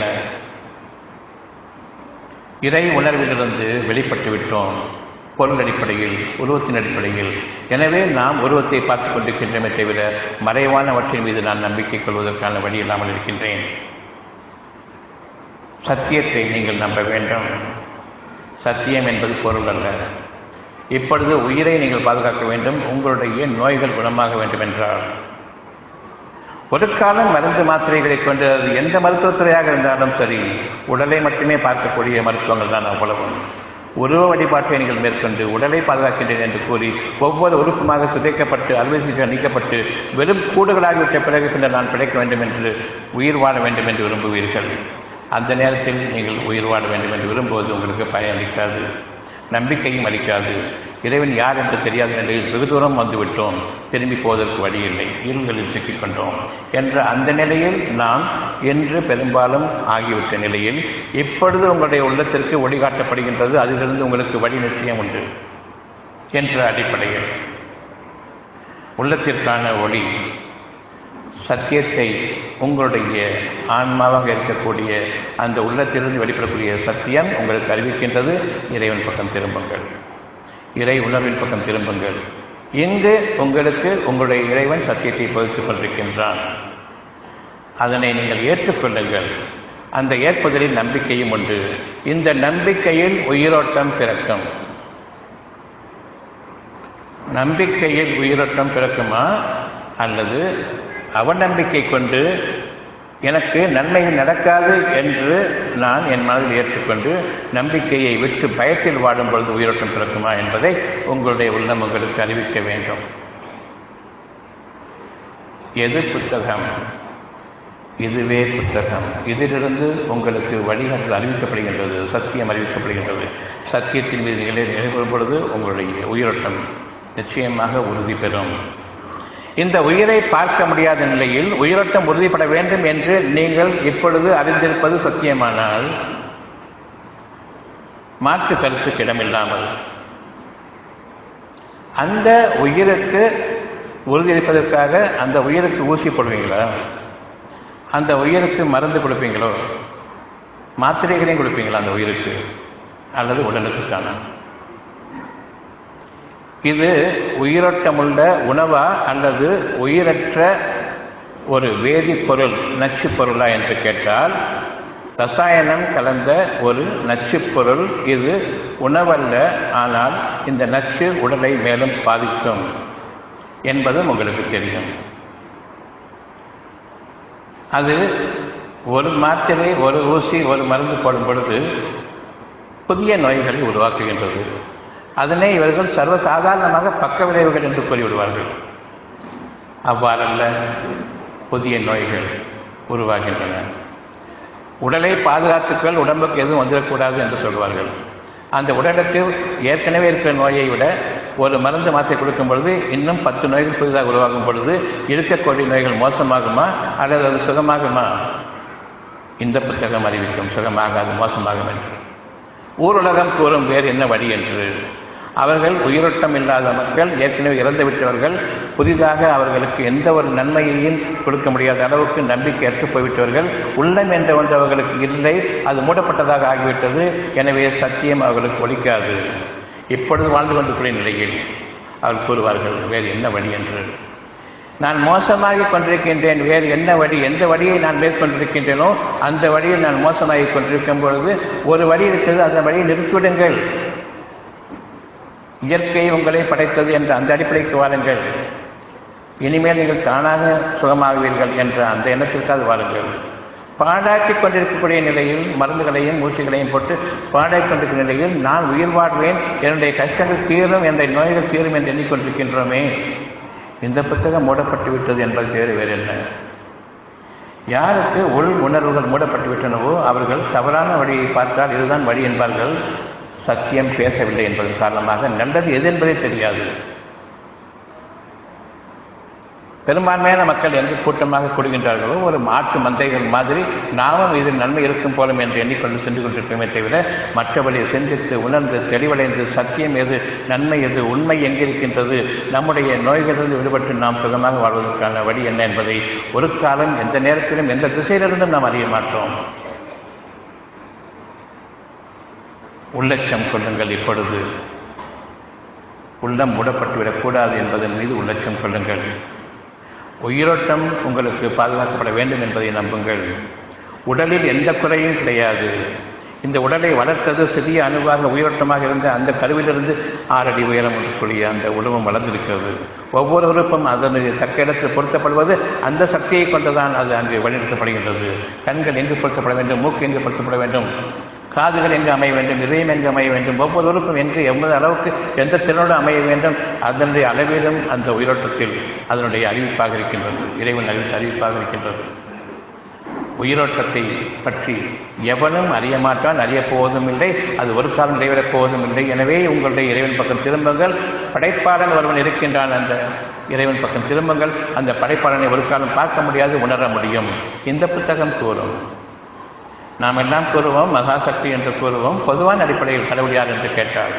இறை உணர்விலிருந்து வெளிப்பட்டு விட்டோம் பொருள் அடிப்படையில் உருவத்தின் அடிப்படையில் எனவே நாம் உருவத்தை பார்த்துக் கொண்டிருக்கின்றோமே தவிர மறைவானவற்றின் மீது நான் நம்பிக்கை கொள்வதற்கான வழி இல்லாமல் இருக்கின்றேன் சத்தியத்தை நீங்கள் நம்ப வேண்டும் சத்தியம் என்பது பொருள் அல்ல இப்பொழுது உயிரை நீங்கள் பாதுகாக்க வேண்டும் உங்களுடைய நோய்கள் குணமாக வேண்டும் என்றால் ஒரு காலம் மருந்து மாத்திரைகளை கொண்டு அது எந்த மருத்துவத்துறையாக இருந்தாலும் சரி உடலை மட்டுமே பார்க்கக்கூடிய மருத்துவங்கள் தான் அவ்வளவும் உருவ வழிபாட்டை நீங்கள் மேற்கொண்டு உடலை பாதுகாக்கின்றேன் என்று கூறி ஒவ்வொரு உறுப்புமாக சிதைக்கப்பட்டு அறுவை சிகிச்சை நீக்கப்பட்டு வெறும் கூடுகளாகிவிட்ட பிறகு பின்னர் நான் பிழைக்க வேண்டும் என்று உயிர் வாழ வேண்டும் என்று விரும்புவீர்கள் அந்த நேரத்தில் நீங்கள் உயிர் வாழ வேண்டும் என்று விரும்புவது உங்களுக்கு பயனளிக்காது நம்பிக்கையும் அளிக்காது இறைவன் யார் என்று தெரியாத நிலையில் வெகு தூரம் வந்துவிட்டோம் திரும்பி போவதற்கு வழி இல்லை இருள்களில் சிக்கிக்கொண்டோம் என்ற அந்த நிலையில் நாம் என்று பெரும்பாலும் ஆகிவிட்ட நிலையில் இப்பொழுது உங்களுடைய உள்ளத்திற்கு ஒளிகாட்டப்படுகின்றது அதிலிருந்து உங்களுக்கு வழி நிச்சயம் உண்டு என்ற அடிப்படையில் உள்ளத்திற்கான ஒளி சத்தியத்தை உங்களுடைய ஆன்மாவாக இருக்கக்கூடிய அந்த உள்ளத்திலிருந்து வெளிப்படக்கூடிய சத்தியம் உங்களுக்கு அறிவிக்கின்றது இறைவன் பக்கம் திரும்புங்கள் இறை உணர்வின் பக்கம் திரும்புங்கள் இங்கு உங்களுக்கு உங்களுடைய இறைவன் சத்தியத்தை பொறுத்துக் கொண்டிருக்கின்றான் அதனை நீங்கள் ஏற்றுக்கொள்ளுங்கள் அந்த ஏற்பதில் நம்பிக்கையும் உண்டு இந்த நம்பிக்கையில் உயிரோட்டம் பிறக்கும் நம்பிக்கையில் உயிரோட்டம் பிறக்குமா அல்லது அவநம்பிக்கை கொண்டு எனக்கு நன்மை நடக்காது என்று நான் என் மனதில் ஏற்றுக்கொண்டு நம்பிக்கையை விட்டு பயத்தில் வாடும் பொழுது உயிரோட்டம் பிறக்குமா என்பதை உங்களுடைய உள்ளம் உங்களுக்கு அறிவிக்க வேண்டும் எது புத்தகம் இதுவே புத்தகம் இதிலிருந்து உங்களுக்கு வழிகாட்டல் அறிவிக்கப்படுகின்றது சத்தியம் அறிவிக்கப்படுகின்றது சத்தியத்தின் மீது நிலை நிலைபெறும் பொழுது உங்களுடைய உயிரோட்டம் நிச்சயமாக உறுதி பெறும் இந்த உயிரை பார்க்க முடியாத நிலையில் உயிரோட்டம் உறுதிப்பட வேண்டும் என்று நீங்கள் இப்பொழுது அறிந்திருப்பது சத்தியமானால் மாற்று கருத்துக்கு இடமில்லாமல் அந்த உயிருக்கு உறுதியளிப்பதற்காக அந்த உயிருக்கு ஊசி போடுவீங்களா அந்த உயிருக்கு மருந்து கொடுப்பீங்களோ மாத்திரைகளையும் கொடுப்பீங்களா அந்த உயிருக்கு அல்லது உடலுக்குத்தானா இது உயிரோட்டமுள்ள உணவா அல்லது உயிரற்ற ஒரு வேதிப்பொருள் நச்சு பொருளா என்று கேட்டால் ரசாயனம் கலந்த ஒரு நச்சு பொருள் இது உணவல்ல ஆனால் இந்த நச்சு உடலை மேலும் பாதிக்கும் என்பதும் உங்களுக்கு தெரியும் அது ஒரு மாத்திரை ஒரு ஊசி ஒரு மருந்து போடும் பொழுது புதிய நோய்களை உருவாக்குகின்றது அதனை இவர்கள் சர்வசாதாரணமாக பக்க விளைவுகள் என்று கூறிவிடுவார்கள் அவ்வாறல்ல புதிய நோய்கள் உருவாகின்றன உடலை பாதுகாத்துக்கள் உடம்புக்கு எதுவும் வந்துடக்கூடாது என்று சொல்வார்கள் அந்த உடலுக்கு ஏற்கனவே இருக்கிற நோயை விட ஒரு மருந்து மாத்திரை கொடுக்கும் பொழுது இன்னும் பத்து நோய்கள் புதிதாக உருவாகும் பொழுது இருக்கக்கூடிய நோய்கள் மோசமாகுமா அல்லது அது சுகமாகுமா இந்த புத்தகம் அறிவிக்கும் சுகமாகாது மோசமாகும் என்று ஊருலகம் கூறும் வேறு என்ன வழி என்று அவர்கள் உயிரோட்டம் இல்லாத மக்கள் ஏற்கனவே இறந்து விட்டவர்கள் புதிதாக அவர்களுக்கு எந்த ஒரு நன்மையையும் கொடுக்க முடியாத அளவுக்கு நம்பிக்கை அற்று போய்விட்டவர்கள் உள்ளம் என்ற ஒன்று அவர்களுக்கு இல்லை அது மூடப்பட்டதாக ஆகிவிட்டது எனவே சத்தியம் அவர்களுக்கு ஒழிக்காது இப்பொழுது வாழ்ந்து கொண்டிருக்கிற நிலையில் அவர்கள் கூறுவார்கள் வேறு என்ன வழி என்று நான் மோசமாகி கொண்டிருக்கின்றேன் வேறு என்ன வழி எந்த வழியை நான் மேற்கொண்டிருக்கின்றேனோ அந்த வழியில் நான் மோசமாகி கொண்டிருக்கும் பொழுது ஒரு வழி இருக்கிறது அந்த வழியை நிறுத்திவிடுங்கள் இயற்கை உங்களை படைத்தது என்ற அந்த அடிப்படைக்கு வாருங்கள் இனிமேல் நீங்கள் தானாக சுகமாகுவீர்கள் என்ற அந்த எண்ணத்திற்காக வாருங்கள் பாடாக்கி கொண்டிருக்கக்கூடிய நிலையில் மருந்துகளையும் ஊசிகளையும் போட்டு பாடாக்கி கொண்டிருக்கிற நிலையில் நான் உயிர் வாழ்வேன் என்னுடைய கஷ்டங்கள் தீரும் என்னுடைய நோய்கள் தீரும் என்று எண்ணிக்கொண்டிருக்கின்றோமே இந்த புத்தகம் மூடப்பட்டு விட்டது என்பது வேறு வேறு என்ன யாருக்கு உள் உணர்வுகள் மூடப்பட்டு விட்டனவோ அவர்கள் தவறான வழியை பார்த்தால் இதுதான் வழி என்பார்கள் சத்தியம் பேசவில்லை என்பதன் காரணமாக நல்லது எது என்பதே தெரியாது பெரும்பான்மையான மக்கள் எங்கு கூட்டமாக கூடுகின்றார்களோ ஒரு மாட்டு மந்தைகள் மாதிரி நாமும் இதில் நன்மை இருக்கும் போலும் என்று எண்ணிக்கொண்டு சென்று கொண்டிருக்கோமே தவிர மற்றபடி சிந்தித்து உணர்ந்து தெளிவடைந்து சத்தியம் எது நன்மை எது உண்மை எங்கிருக்கின்றது நம்முடைய நோய்களிலிருந்து விடுபட்டு நாம் சுகமாக வாழ்வதற்கான வழி என்ன என்பதை ஒரு காலம் எந்த நேரத்திலும் எந்த திசையிலிருந்தும் நாம் அறிய மாட்டோம் உள்ளச்சம் கொள்ளுங்கள் இப்பொழுது உள்ளம் மூடப்பட்டுவிடக்கூடாது என்பதன் மீது உள்ளச்சம் கொள்ளுங்கள் உயிரோட்டம் உங்களுக்கு பாதுகாக்கப்பட வேண்டும் என்பதை நம்புங்கள் உடலில் எந்த குறையும் கிடையாது இந்த உடலை வளர்த்தது சிறிய அணுவாக உயிரோட்டமாக இருந்த அந்த கருவிலிருந்து ஆறடி உயரம் இருக்கக்கூடிய அந்த உடம்பும் வளர்ந்திருக்கிறது ஒவ்வொரு உறுப்பும் அதனுடைய தக்க இடத்தில் பொருத்தப்படுவது அந்த சக்தியை கொண்டுதான் அது அங்கு வழிநடத்தப்படுகின்றது கண்கள் எங்கு பொருத்தப்பட வேண்டும் மூக்கு எங்கு பொருத்தப்பட வேண்டும் காதுகள் எங்கு அமைய வேண்டும் இதயம் எங்கு அமைய வேண்டும் ஒவ்வொரு உறுப்பும் எங்கு எவ்வளவு அளவுக்கு எந்த திறனோடு அமைய வேண்டும் அதனுடைய அளவிலும் அந்த உயிரோட்டத்தில் அதனுடைய அறிவிப்பாக இருக்கின்றது இறைவன் அறிவித்த அறிவிப்பாக இருக்கின்றது உயிரோட்டத்தை பற்றி எவனும் அறிய மாட்டான் அறியப் போவதும் இல்லை அது ஒரு காலம் நிறைவேறப் போவதும் இல்லை எனவே உங்களுடைய இறைவன் பக்கம் திரும்புங்கள் படைப்பாளன் ஒருவன் இருக்கின்றான் அந்த இறைவன் பக்கம் திரும்புங்கள் அந்த படைப்பாளனை ஒரு காலம் பார்க்க முடியாது உணர முடியும் இந்த புத்தகம் கூறும் நாம் எல்லாம் கூறுவோம் மகாசக்தி என்று கூறுவோம் பொதுவான அடிப்படையில் கடவுள் யார் என்று கேட்டால்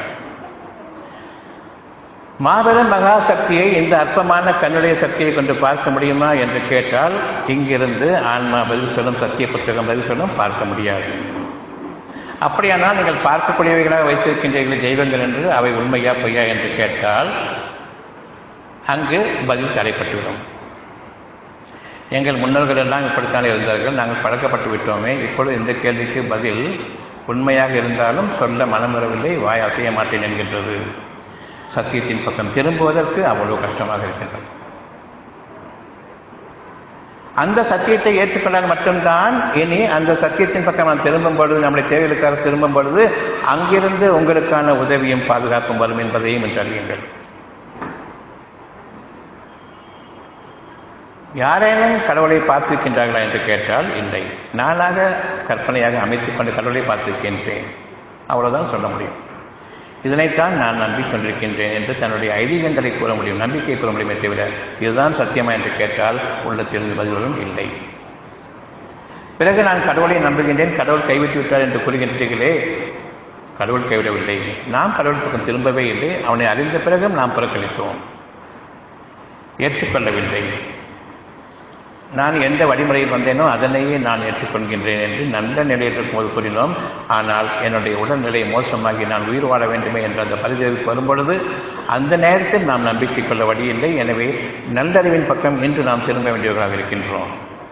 மாபெரும் மகாசக்தியை இந்த அற்பமான கண்ணுடைய சக்தியை கொண்டு பார்க்க முடியுமா என்று கேட்டால் இங்கிருந்து ஆன்மா பதில் சொல்லும் சத்திய புத்தகம் பதில் சொல்லும் பார்க்க முடியாது அப்படியானால் நீங்கள் பார்க்கக்கூடியவைகளாக வைத்திருக்கின்றீர்கள் தெய்வங்கள் என்று அவை உண்மையா பொய்யா என்று கேட்டால் அங்கு பதில் தடைப்பட்டுவிடும் எங்கள் முன்னோர்கள் எல்லாம் இப்படித்தான் இருந்தார்கள் நாங்கள் பழக்கப்பட்டு விட்டோமே இப்பொழுது இந்த கேள்விக்கு பதில் உண்மையாக இருந்தாலும் சொல்ல மனம் வரவில்லை வாய் அசைய மாட்டேன் என்கின்றது சத்தியத்தின் பக்கம் திரும்புவதற்கு அவ்வளவு கஷ்டமாக இருக்கின்றது அந்த சத்தியத்தை ஏற்றுக்கொண்டால் மட்டும்தான் இனி அந்த சத்தியத்தின் பக்கம் நாம் திரும்பும் பொழுது நம்முடைய தேவைகளுக்காக திரும்பும் பொழுது அங்கிருந்து உங்களுக்கான உதவியும் பாதுகாப்பும் வரும் என்பதையும் என்று அறியுங்கள் யாரேனும் கடவுளை பார்த்திருக்கின்றார்களா என்று கேட்டால் இல்லை நானாக கற்பனையாக அமைத்துக் கொண்டு கடவுளை பார்த்திருக்கின்றேன் அவ்வளவுதான் சொல்ல முடியும் இதனைத்தான் நான் நம்பிக்கொண்டிருக்கின்றேன் என்று தன்னுடைய ஐதீகங்களை கூற முடியும் நம்பிக்கை கூற முடியுமே தவிர இதுதான் சத்தியமா என்று கேட்டால் உள்ளத்தில் பதில்களும் இல்லை பிறகு நான் கடவுளை நம்புகின்றேன் கடவுள் கைவிட்டு விட்டார் என்று கூறுகின்றீர்களே கடவுள் கைவிடவில்லை நாம் கடவுள் பக்கம் திரும்பவே இல்லை அவனை அறிந்த பிறகும் நாம் புறக்கணித்தோம் ஏற்றுக்கொள்ளவில்லை நான் எந்த வழிமுறையில் வந்தேனோ அதனையே நான் ஏற்றுக்கொள்கின்றேன் என்று நல்ல நிலையில் இருக்கும்போது கூறினோம் ஆனால் என்னுடைய உடல்நிலை மோசமாகி நான் உயிர் வாழ வேண்டுமே என்ற அந்த பரிதவிப்பு வரும்பொழுது அந்த நேரத்தில் நாம் நம்பிக்கை கொள்ள வழியில்லை எனவே நல்லறிவின் பக்கம் இன்று நாம் திரும்ப வேண்டியவர்களாக இருக்கின்றோம்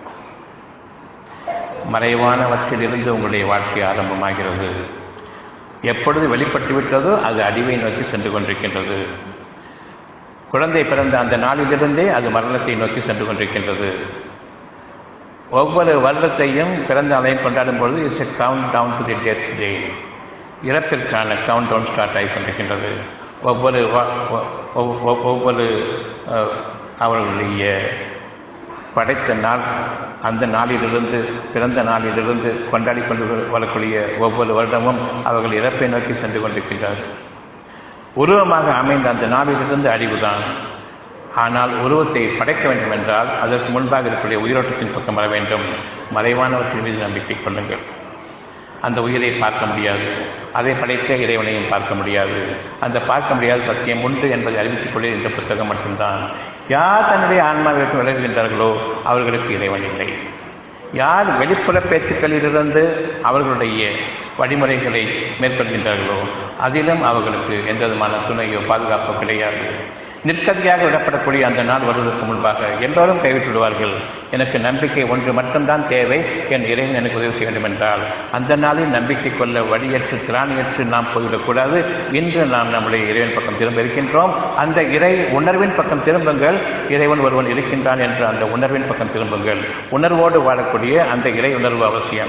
மறைவானவற்றிலிருந்து உங்களுடைய வாழ்க்கை ஆரம்பமாகிறது எப்பொழுது வெளிப்பட்டு விட்டதோ அது அடிவை நோக்கி சென்று கொண்டிருக்கின்றது குழந்தை பிறந்த அந்த நாளிலிருந்தே அது மரணத்தை நோக்கி சென்று கொண்டிருக்கின்றது ஒவ்வொரு வருடத்தையும் பிறந்த நாளையும் கொண்டாடும் பொழுது it's a countdown to the death day இறப்பிற்கான கவுண்ட் டவுன் ஸ்டார்ட் ஆகி கொண்டிருக்கின்றது ஒவ்வொரு ஒவ்வொரு அவர்களுடைய படைத்த நாள் அந்த நாளிலிருந்து பிறந்த நாளிலிருந்து கொண்டாடி கொண்டு வரக்கூடிய ஒவ்வொரு வருடமும் அவர்கள் இறப்பை நோக்கி சென்று கொண்டிருக்கின்றார்கள் உருவமாக அமைந்த அந்த நாளிலிருந்து அழிவுதான் ஆனால் உருவத்தை படைக்க வேண்டும் என்றால் அதற்கு முன்பாக இருக்கக்கூடிய உயிரோட்டத்தின் பக்கம் வர வேண்டும் மறைவானவற்றின் மீது நம்பிக்கை கொள்ளுங்கள் அந்த உயிரை பார்க்க முடியாது அதை படைத்த இறைவனையும் பார்க்க முடியாது அந்த பார்க்க முடியாத சத்தியம் உண்டு என்பதை அறிவித்துக் கொள்ள இந்த புத்தகம் மட்டும்தான் யார் தன்னுடைய ஆன்மாவிற்கு விலகுகின்றார்களோ அவர்களுக்கு இறைவன் இல்லை யார் வெளிப்புற பேச்சுக்களிலிருந்து அவர்களுடைய வழிமுறைகளை மேற்கொள்கின்றார்களோ அதிலும் அவர்களுக்கு எந்த விதமான துணையோ பாதுகாப்போ கிடையாது நிற்கதியாக விடப்படக்கூடிய அந்த நாள் வருவதற்கு முன்பாக எல்லோரும் கைவிட்டு விடுவார்கள் எனக்கு நம்பிக்கை ஒன்று மட்டும்தான் தேவை என் இறைவன் எனக்கு உதவி செய்ய வேண்டும் என்றால் அந்த நாளில் நம்பிக்கை கொள்ள வழியற்று திராணியற்று நாம் போய்விடக்கூடாது இன்று நாம் நம்முடைய இறைவன் பக்கம் திரும்ப இருக்கின்றோம் அந்த இறை உணர்வின் பக்கம் திரும்புங்கள் இறைவன் ஒருவன் இருக்கின்றான் என்ற அந்த உணர்வின் பக்கம் திரும்புங்கள் உணர்வோடு வாழக்கூடிய அந்த இறை உணர்வு அவசியம்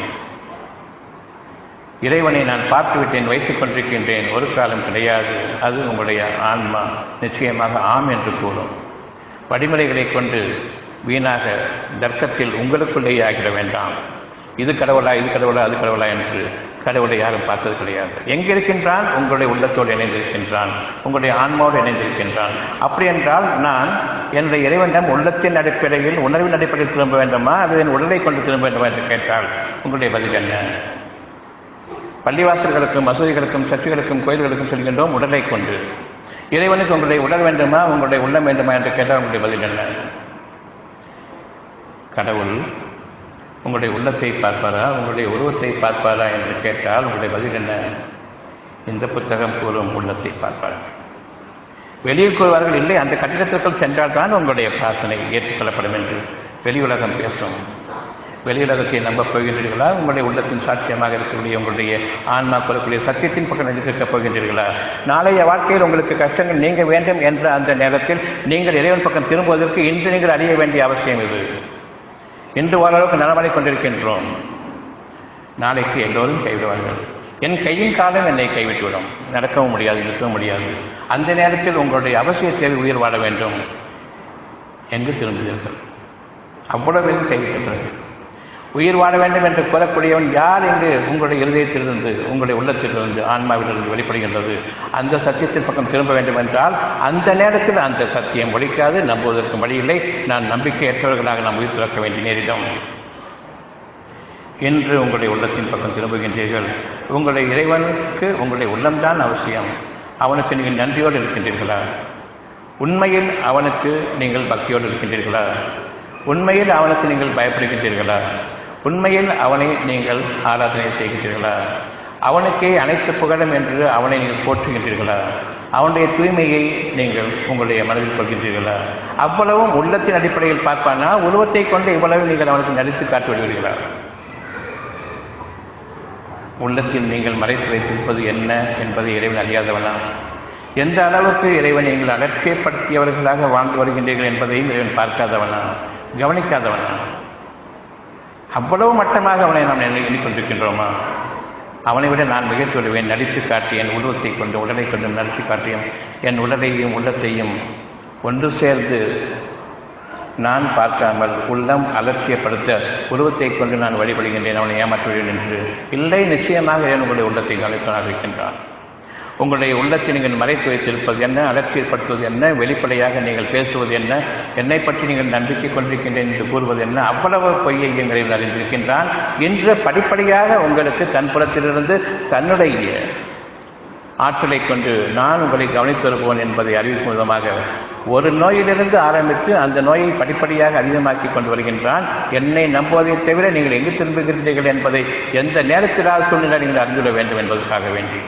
இறைவனை நான் பார்த்து விட்டேன் வைத்துக் கொண்டிருக்கின்றேன் ஒரு காலம் கிடையாது அது உங்களுடைய ஆன்மா நிச்சயமாக ஆம் என்று கூறும் வழிமுறைகளை கொண்டு வீணாக தர்க்கத்தில் உங்களுக்குள்ளேயே ஆகிட வேண்டாம் இது கடவுளா இது கடவுளா அது கடவுளா என்று கடவுளை யாரும் பார்த்தது கிடையாது எங்கே இருக்கின்றான் உங்களுடைய உள்ளத்தோடு இணைந்திருக்கின்றான் உங்களுடைய ஆன்மாவோடு இணைந்திருக்கின்றான் அப்படி என்றால் நான் என்னுடைய இறைவனிடம் உள்ளத்தின் அடிப்படையில் உணர்வின் அடிப்படையில் திரும்ப வேண்டுமா அது என் உடலை கொண்டு திரும்ப வேண்டுமா என்று கேட்டால் உங்களுடைய பதில் என்ன பள்ளிவாசல்களுக்கும் மசூதிகளுக்கும் சர்ச்சுகளுக்கும் கோயில்களுக்கும் செல்கின்றோம் உடலை கொண்டு இறைவனுக்கு உங்களுடைய உடல் வேண்டுமா உங்களுடைய உள்ளம் வேண்டுமா என்று கேட்டால் உங்களுடைய பதில் என்ன கடவுள் உங்களுடைய உள்ளத்தை பார்ப்பாரா உங்களுடைய உருவத்தை பார்ப்பாரா என்று கேட்டால் உங்களுடைய பதில் என்ன இந்த புத்தகம் கூறும் உள்ளத்தை பார்ப்பார் வெளியில் கூறுவார்கள் இல்லை அந்த கட்டிடத்திற்குள் சென்றால் தான் உங்களுடைய பிரார்த்தனை ஏற்றுக்கொள்ளப்படும் என்று வெளி உலகம் பேசும் வெளியுலகத்தை நம்பப் போகின்றீர்களா உங்களுடைய உள்ளத்தின் சாட்சியமாக இருக்கக்கூடிய உங்களுடைய ஆன்மா கொள்ளக்கூடிய சத்தியத்தின் பக்கம் நிற்கப் போகின்றீர்களா நாளைய வாழ்க்கையில் உங்களுக்கு கஷ்டங்கள் நீங்க வேண்டும் என்ற அந்த நேரத்தில் நீங்கள் இறைவன் பக்கம் திரும்புவதற்கு இன்று நீங்கள் அறிய வேண்டிய அவசியம் இது இன்று ஓரளவுக்கு நலமடை கொண்டிருக்கின்றோம் நாளைக்கு எல்லோரும் கைவிடுவார்கள் என் கையின் காலம் என்னை கைவிட்டுவிடும் நடக்கவும் முடியாது நிற்கவும் முடியாது அந்த நேரத்தில் உங்களுடைய அவசிய தேவை உயிர் வாழ வேண்டும் எங்கு திரும்புவீர்கள் அவ்வளவு கைவிட்டுகிறார்கள் உயிர் வாழ வேண்டும் என்று கூறக்கூடியவன் யார் என்று உங்களுடைய இருதயத்திலிருந்து உங்களுடைய உள்ளத்திலிருந்து ஆன்மாவிலிருந்து வெளிப்படுகின்றது அந்த சத்தியத்தின் பக்கம் திரும்ப வேண்டும் என்றால் அந்த நேரத்தில் அந்த சத்தியம் ஒழிக்காது நம்புவதற்கு வழியில்லை நான் நம்பிக்கையற்றவர்களாக நாம் உயிர் திறக்க வேண்டிய நேரிடம் என்று உங்களுடைய உள்ளத்தின் பக்கம் திரும்புகின்றீர்கள் உங்களுடைய இறைவனுக்கு உங்களுடைய உள்ளம்தான் அவசியம் அவனுக்கு நீங்கள் நன்றியோடு இருக்கின்றீர்களா உண்மையில் அவனுக்கு நீங்கள் பக்தியோடு இருக்கின்றீர்களா உண்மையில் அவனுக்கு நீங்கள் பயப்படுகின்றீர்களா உண்மையில் அவனை நீங்கள் ஆராதனை செய்கின்றீர்களா அவனுக்கே அனைத்து புகழும் என்று அவனை நீங்கள் போற்றுகின்றீர்களா அவனுடைய தூய்மையை நீங்கள் உங்களுடைய மனதில் கொள்கின்றீர்களா அவ்வளவும் உள்ளத்தின் அடிப்படையில் பார்ப்பானா உருவத்தை கொண்டு இவ்வளவு நீங்கள் அவனுக்கு நடித்து காட்டி விடுவீர்களா உள்ளத்தில் நீங்கள் மறைத்து வைத்திருப்பது என்ன என்பதை இறைவன் அறியாதவனா எந்த அளவுக்கு இறைவனை நீங்கள் அலட்சியப்படுத்தியவர்களாக வாழ்ந்து வருகின்றீர்கள் என்பதையும் இறைவன் பார்க்காதவனா கவனிக்காதவனா அவ்வளவு மட்டமாக அவனை நாம் எண்ணிக்கொண்டிருக்கின்றோமா அவனை விட நான் மிகச் சொல்லுவேன் நடித்து காட்டி என் உருவத்தை கொண்டு உடலை கொண்டு நடித்து காட்டியும் என் உடலையும் உள்ளத்தையும் ஒன்று சேர்ந்து நான் பார்க்காமல் உள்ளம் அலட்சியப்படுத்த உருவத்தை கொண்டு நான் வழிபடுகின்றேன் அவனை ஏமாற்றுவேன் என்று இல்லை நிச்சயமாக என் உங்களுடைய உள்ளத்தை கவனித்தனாக இருக்கின்றான் உங்களுடைய உள்ளத்தை நீங்கள் மறைத்து வைத்திருப்பது என்ன அலட்சியப்படுத்துவது என்ன வெளிப்படையாக நீங்கள் பேசுவது என்ன என்னை பற்றி நீங்கள் நம்பிக்கை கொண்டிருக்கின்றேன் என்று கூறுவது என்ன அவ்வளவு பொய்யை எங்களில் அறிந்திருக்கின்றான் இன்று படிப்படியாக உங்களுக்கு தன் புறத்திலிருந்து தன்னுடைய ஆற்றலை கொண்டு நான் உங்களை கவனித்து வருவோன் என்பதை அறிவிக்கும் விதமாக ஒரு நோயிலிருந்து ஆரம்பித்து அந்த நோயை படிப்படியாக அதிகமாக்கி கொண்டு வருகின்றான் என்னை நம்புவதை தவிர நீங்கள் எங்கு திரும்புகின்றீர்கள் என்பதை எந்த நேரத்திலாவது சூழ்நிலை நீங்கள் அறிந்துள்ள வேண்டும் என்பதற்காக வேண்டி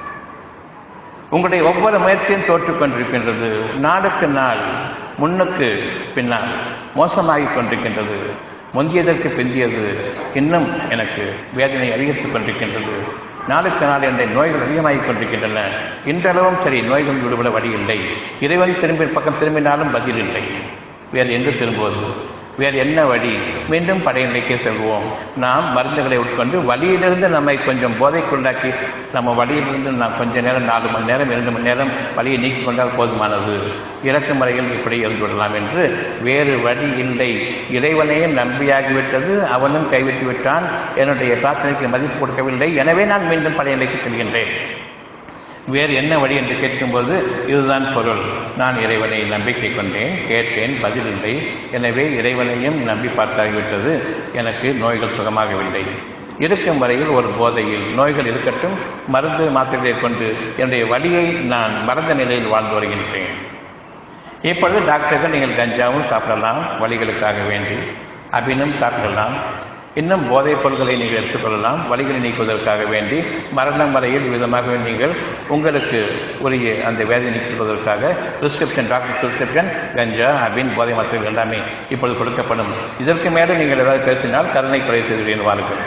உங்களுடைய ஒவ்வொரு முயற்சியும் தோற்றுக் கொண்டிருக்கின்றது நாளுக்கு நாள் முன்னுக்கு பின்னால் மோசமாகி கொண்டிருக்கின்றது முந்தியதற்கு பிந்தியது இன்னும் எனக்கு வேதனை அதிகரித்துக் கொண்டிருக்கின்றது நாளுக்கு நாள் என்னுடைய நோய்கள் அதிகமாகிக் கொண்டிருக்கின்றன இன்றளவும் சரி நோய்கள் விடுபட வழி இல்லை இறைவன் திரும்பி பக்கம் திரும்பினாலும் பதில் இல்லை வேறு எங்கு திரும்புவது வேறு என்ன வழி மீண்டும் படையினைக்கே செல்வோம் நாம் மருந்துகளை உட்கொண்டு வழியிலிருந்து நம்மை கொஞ்சம் போதைக்குள்ளாக்கி நம்ம வழியிலிருந்து நாம் கொஞ்ச நேரம் நாலு மணி நேரம் இரண்டு மணி நேரம் வழியை நீக்கிக் கொண்டால் போதுமானது இறக்கு முறையில் இப்படி இருந்து விடலாம் என்று வேறு வழி இல்லை இறைவனையும் நம்பியாகிவிட்டது அவனும் கைவிட்டு விட்டான் என்னுடைய பிரார்த்தனைக்கு மதிப்பு கொடுக்கவில்லை எனவே நான் மீண்டும் படையினைக்கு செல்கின்றேன் வேறு என்ன வழி என்று கேட்கும்போது இதுதான் பொருள் நான் இறைவனை நம்பிக்கை கொண்டேன் கேட்டேன் பதில் இல்லை எனவே இறைவனையும் நம்பி பார்த்தாகிவிட்டது எனக்கு நோய்கள் சுகமாகவில்லை இருக்கும் வரையில் ஒரு போதையில் நோய்கள் இருக்கட்டும் மருந்து மாத்திரைகளை கொண்டு என்னுடைய வழியை நான் மறந்த நிலையில் வாழ்ந்து வருகின்றேன் இப்பொழுது டாக்டர்கள் நீங்கள் கஞ்சாவும் சாப்பிடலாம் வழிகளுக்காக வேண்டி அபினும் சாப்பிடலாம் இன்னும் போதைப் பொருட்களை நீங்கள் எடுத்துக்கொள்ளலாம் வழிகளை நீக்குவதற்காக வேண்டி மரணம் வரையில் விதமாக நீங்கள் உங்களுக்கு உரிய அந்த வேதனை நீக்குவதற்காக பிரிஸ்கிரிப்ஷன் டாக்டர் பிரிஸ்கிரிப்ஷன் கஞ்சா அபின் போதை மருத்துவர்கள் எல்லாமே இப்பொழுது கொடுக்கப்படும் இதற்கு மேலே நீங்கள் ஏதாவது பேசினால் கருணை கொலை செய்து வாருங்கள்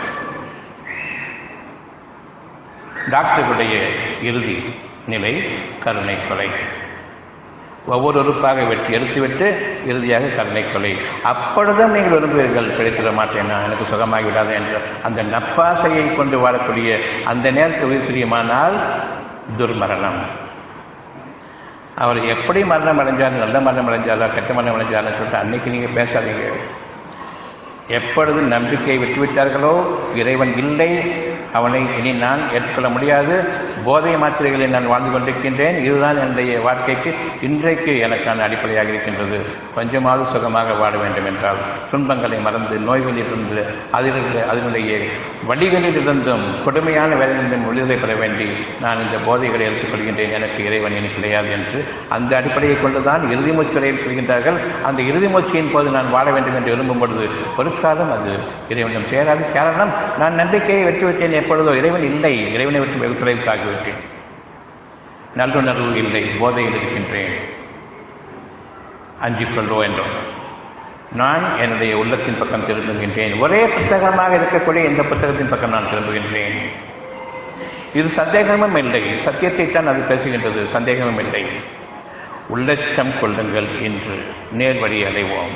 டாக்டர்களுடைய இறுதி நிலை கருணை கொலை ஒவ்வொரு உறுப்பாக வெட்டி எடுத்துவிட்டு இறுதியாக கருணை கொலை அப்பொழுதும் நீங்கள் விரும்புவீர்கள் கிடைத்திட மாட்டேனா எனக்கு சுகமாகி விடாது என்ற அந்த நப்பாசையை கொண்டு வாழக்கூடிய அந்த நேரத்தில் உயிர் பிரியமானால் துர்மரணம் அவர் எப்படி மரணம் அடைஞ்சார் நல்ல மரணம் அடைஞ்சாரா கெட்ட மரணம் அடைஞ்சார்னு சொல்லிட்டு அன்னைக்கு நீங்கள் பேசாதீங்க எப்பொழுது நம்பிக்கையை விட்டுவிட்டார்களோ இறைவன் இல்லை அவனை இனி நான் ஏற்றுக்கொள்ள முடியாது போதை மாத்திரைகளை நான் வாழ்ந்து கொண்டிருக்கின்றேன் இதுதான் என்னுடைய வாழ்க்கைக்கு இன்றைக்கு எனக்கான அடிப்படையாக இருக்கின்றது கொஞ்சமாவது சுகமாக வாழ வேண்டும் என்றால் துன்பங்களை மறந்து நோய்களில் இருந்து அதிலிருந்து அதனுடைய வழிகளில் இருந்தும் கொடுமையான வேலைகளிலும் விடுதலை பெற வேண்டி நான் இந்த போதைகளை எடுத்துக்கொள்கின்றேன் எனக்கு இறைவன் இனி கிடையாது என்று அந்த அடிப்படையை கொண்டுதான் இறுதி மூச்சு வரையில் சொல்கின்றார்கள் அந்த இறுதி மூச்சியின் போது நான் வாழ வேண்டும் என்று விரும்பும் பொழுது ஒரு காலம் அது இறைவனிடம் சேராது காரணம் நான் நம்பிக்கையை வெற்றிவிட்டேன் எப்பொழுதோ இறைவன் இல்லை இறைவனை விட்டு வெகு தொலைவில் ஆகிவிட்டேன் நல்லுணர்வு இல்லை போதையில் இருக்கின்றேன் அஞ்சிக் கொள்வோ என்றோம் நான் என்னுடைய உள்ளத்தின் பக்கம் திரும்புகின்றேன் ஒரே புத்தகமாக இருக்கக்கூடிய இந்த புத்தகத்தின் பக்கம் நான் திரும்புகின்றேன் இது சந்தேகமும் இல்லை சத்தியத்தை தான் அது பேசுகின்றது சந்தேகமும் இல்லை உள்ளச்சம் கொள்ளுங்கள் இன்று நேர்வழி அடைவோம்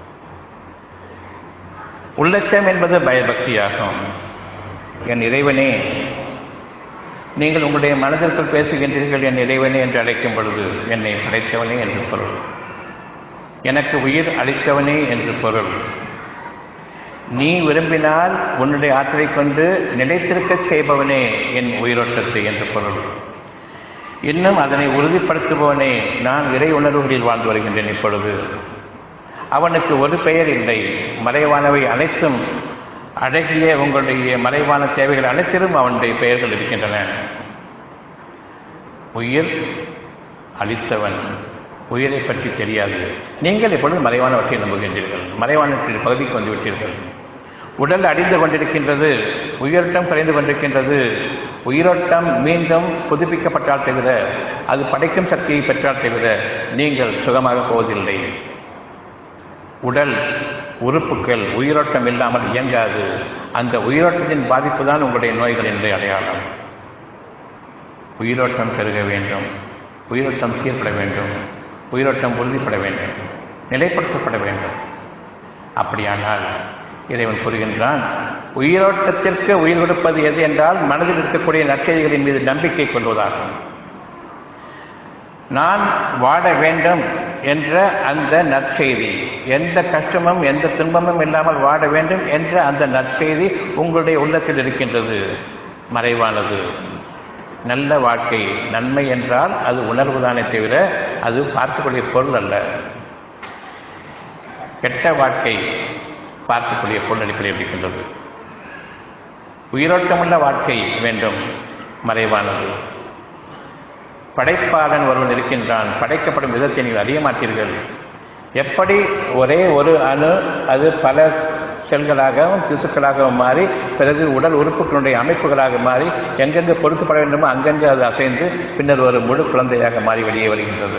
உள்ளச்சம் என்பது பயபக்தியாகும் என் இறைவனே நீங்கள் உங்களுடைய மனதிற்குள் பேசுகின்றீர்கள் என் இறைவனே என்று அழைக்கும் பொழுது என்னை படைத்தவனே என்று பொருள் எனக்கு உயிர் அளித்தவனே என்று பொருள் நீ விரும்பினால் உன்னுடைய ஆற்றலை கொண்டு நிலைத்திருக்கச் செய்பவனே என் உயிரோட்டத்தை என்று பொருள் இன்னும் அதனை உறுதிப்படுத்துபவனே நான் இறை உணர்வுகளில் வாழ்ந்து வருகின்றேன் இப்பொழுது அவனுக்கு ஒரு பெயர் இல்லை மறைவானவை அனைத்தும் அழகிய உங்களுடைய மறைவான தேவைகள் அனைத்திலும் அவனுடைய பெயர்கள் இருக்கின்றன உயிர் அளித்தவன் உயிரை பற்றி தெரியாது நீங்கள் இப்பொழுது மறைவானவற்றை நம்புகின்றீர்கள் மறைவானவற்றின் பகுதிக்கு வந்து விட்டீர்கள் உடல் அடிந்து கொண்டிருக்கின்றது உயிரோட்டம் குறைந்து கொண்டிருக்கின்றது உயிரோட்டம் மீண்டும் புதுப்பிக்கப்பட்டால் தவிர அது படைக்கும் சக்தியை பெற்றால் தவிர நீங்கள் சுகமாக போவதில்லை உடல் உறுப்புகள் உயிரோட்டம் இல்லாமல் இயங்காது அந்த உயிரோட்டத்தின் பாதிப்பு தான் உங்களுடைய நோய்கள் என்ற அடையாளம் உயிரோட்டம் பெருக வேண்டும் உயிரோட்டம் சீர்பட வேண்டும் உயிரோட்டம் உறுதிப்பட வேண்டும் நிலைப்படுத்தப்பட வேண்டும் அப்படியானால் இறைவன் கூறுகின்றான் உயிரோட்டத்திற்கு உயிர் கொடுப்பது எது என்றால் மனதில் இருக்கக்கூடிய நற்செய்திகளின் மீது நம்பிக்கை கொள்வதாகும் நான் வாழ வேண்டும் என்ற அந்த நற்செய்தி எந்த கஷ்டமும் எந்த துன்பமும் இல்லாமல் வாழ வேண்டும் என்ற அந்த நற்செய்தி உங்களுடைய உள்ளத்தில் இருக்கின்றது மறைவானது நல்ல வாழ்க்கை நன்மை என்றால் அது உணர்வுதானே தவிர அது பார்க்கக்கூடிய பொருள் அல்ல கெட்ட வாழ்க்கை பார்க்கக்கூடிய பொருள் அடிப்படையில் இருக்கின்றது உயிரோட்டமுள்ள வாழ்க்கை வேண்டும் மறைவானது படைப்பாளன் ஒருவன் இருக்கின்றான் படைக்கப்படும் விதத்தை நீங்கள் அறிய மாட்டீர்கள் எப்படி ஒரே ஒரு அணு அது பல செல்களாகவும் திசுக்களாகவும் மாறி பிறகு உடல் உறுப்புகளுடைய அமைப்புகளாக மாறி எங்கெங்கு பொருத்தப்பட வேண்டுமோ அங்கங்கு அது அசைந்து பின்னர் ஒரு முழு குழந்தையாக மாறி வெளியே வருகின்றது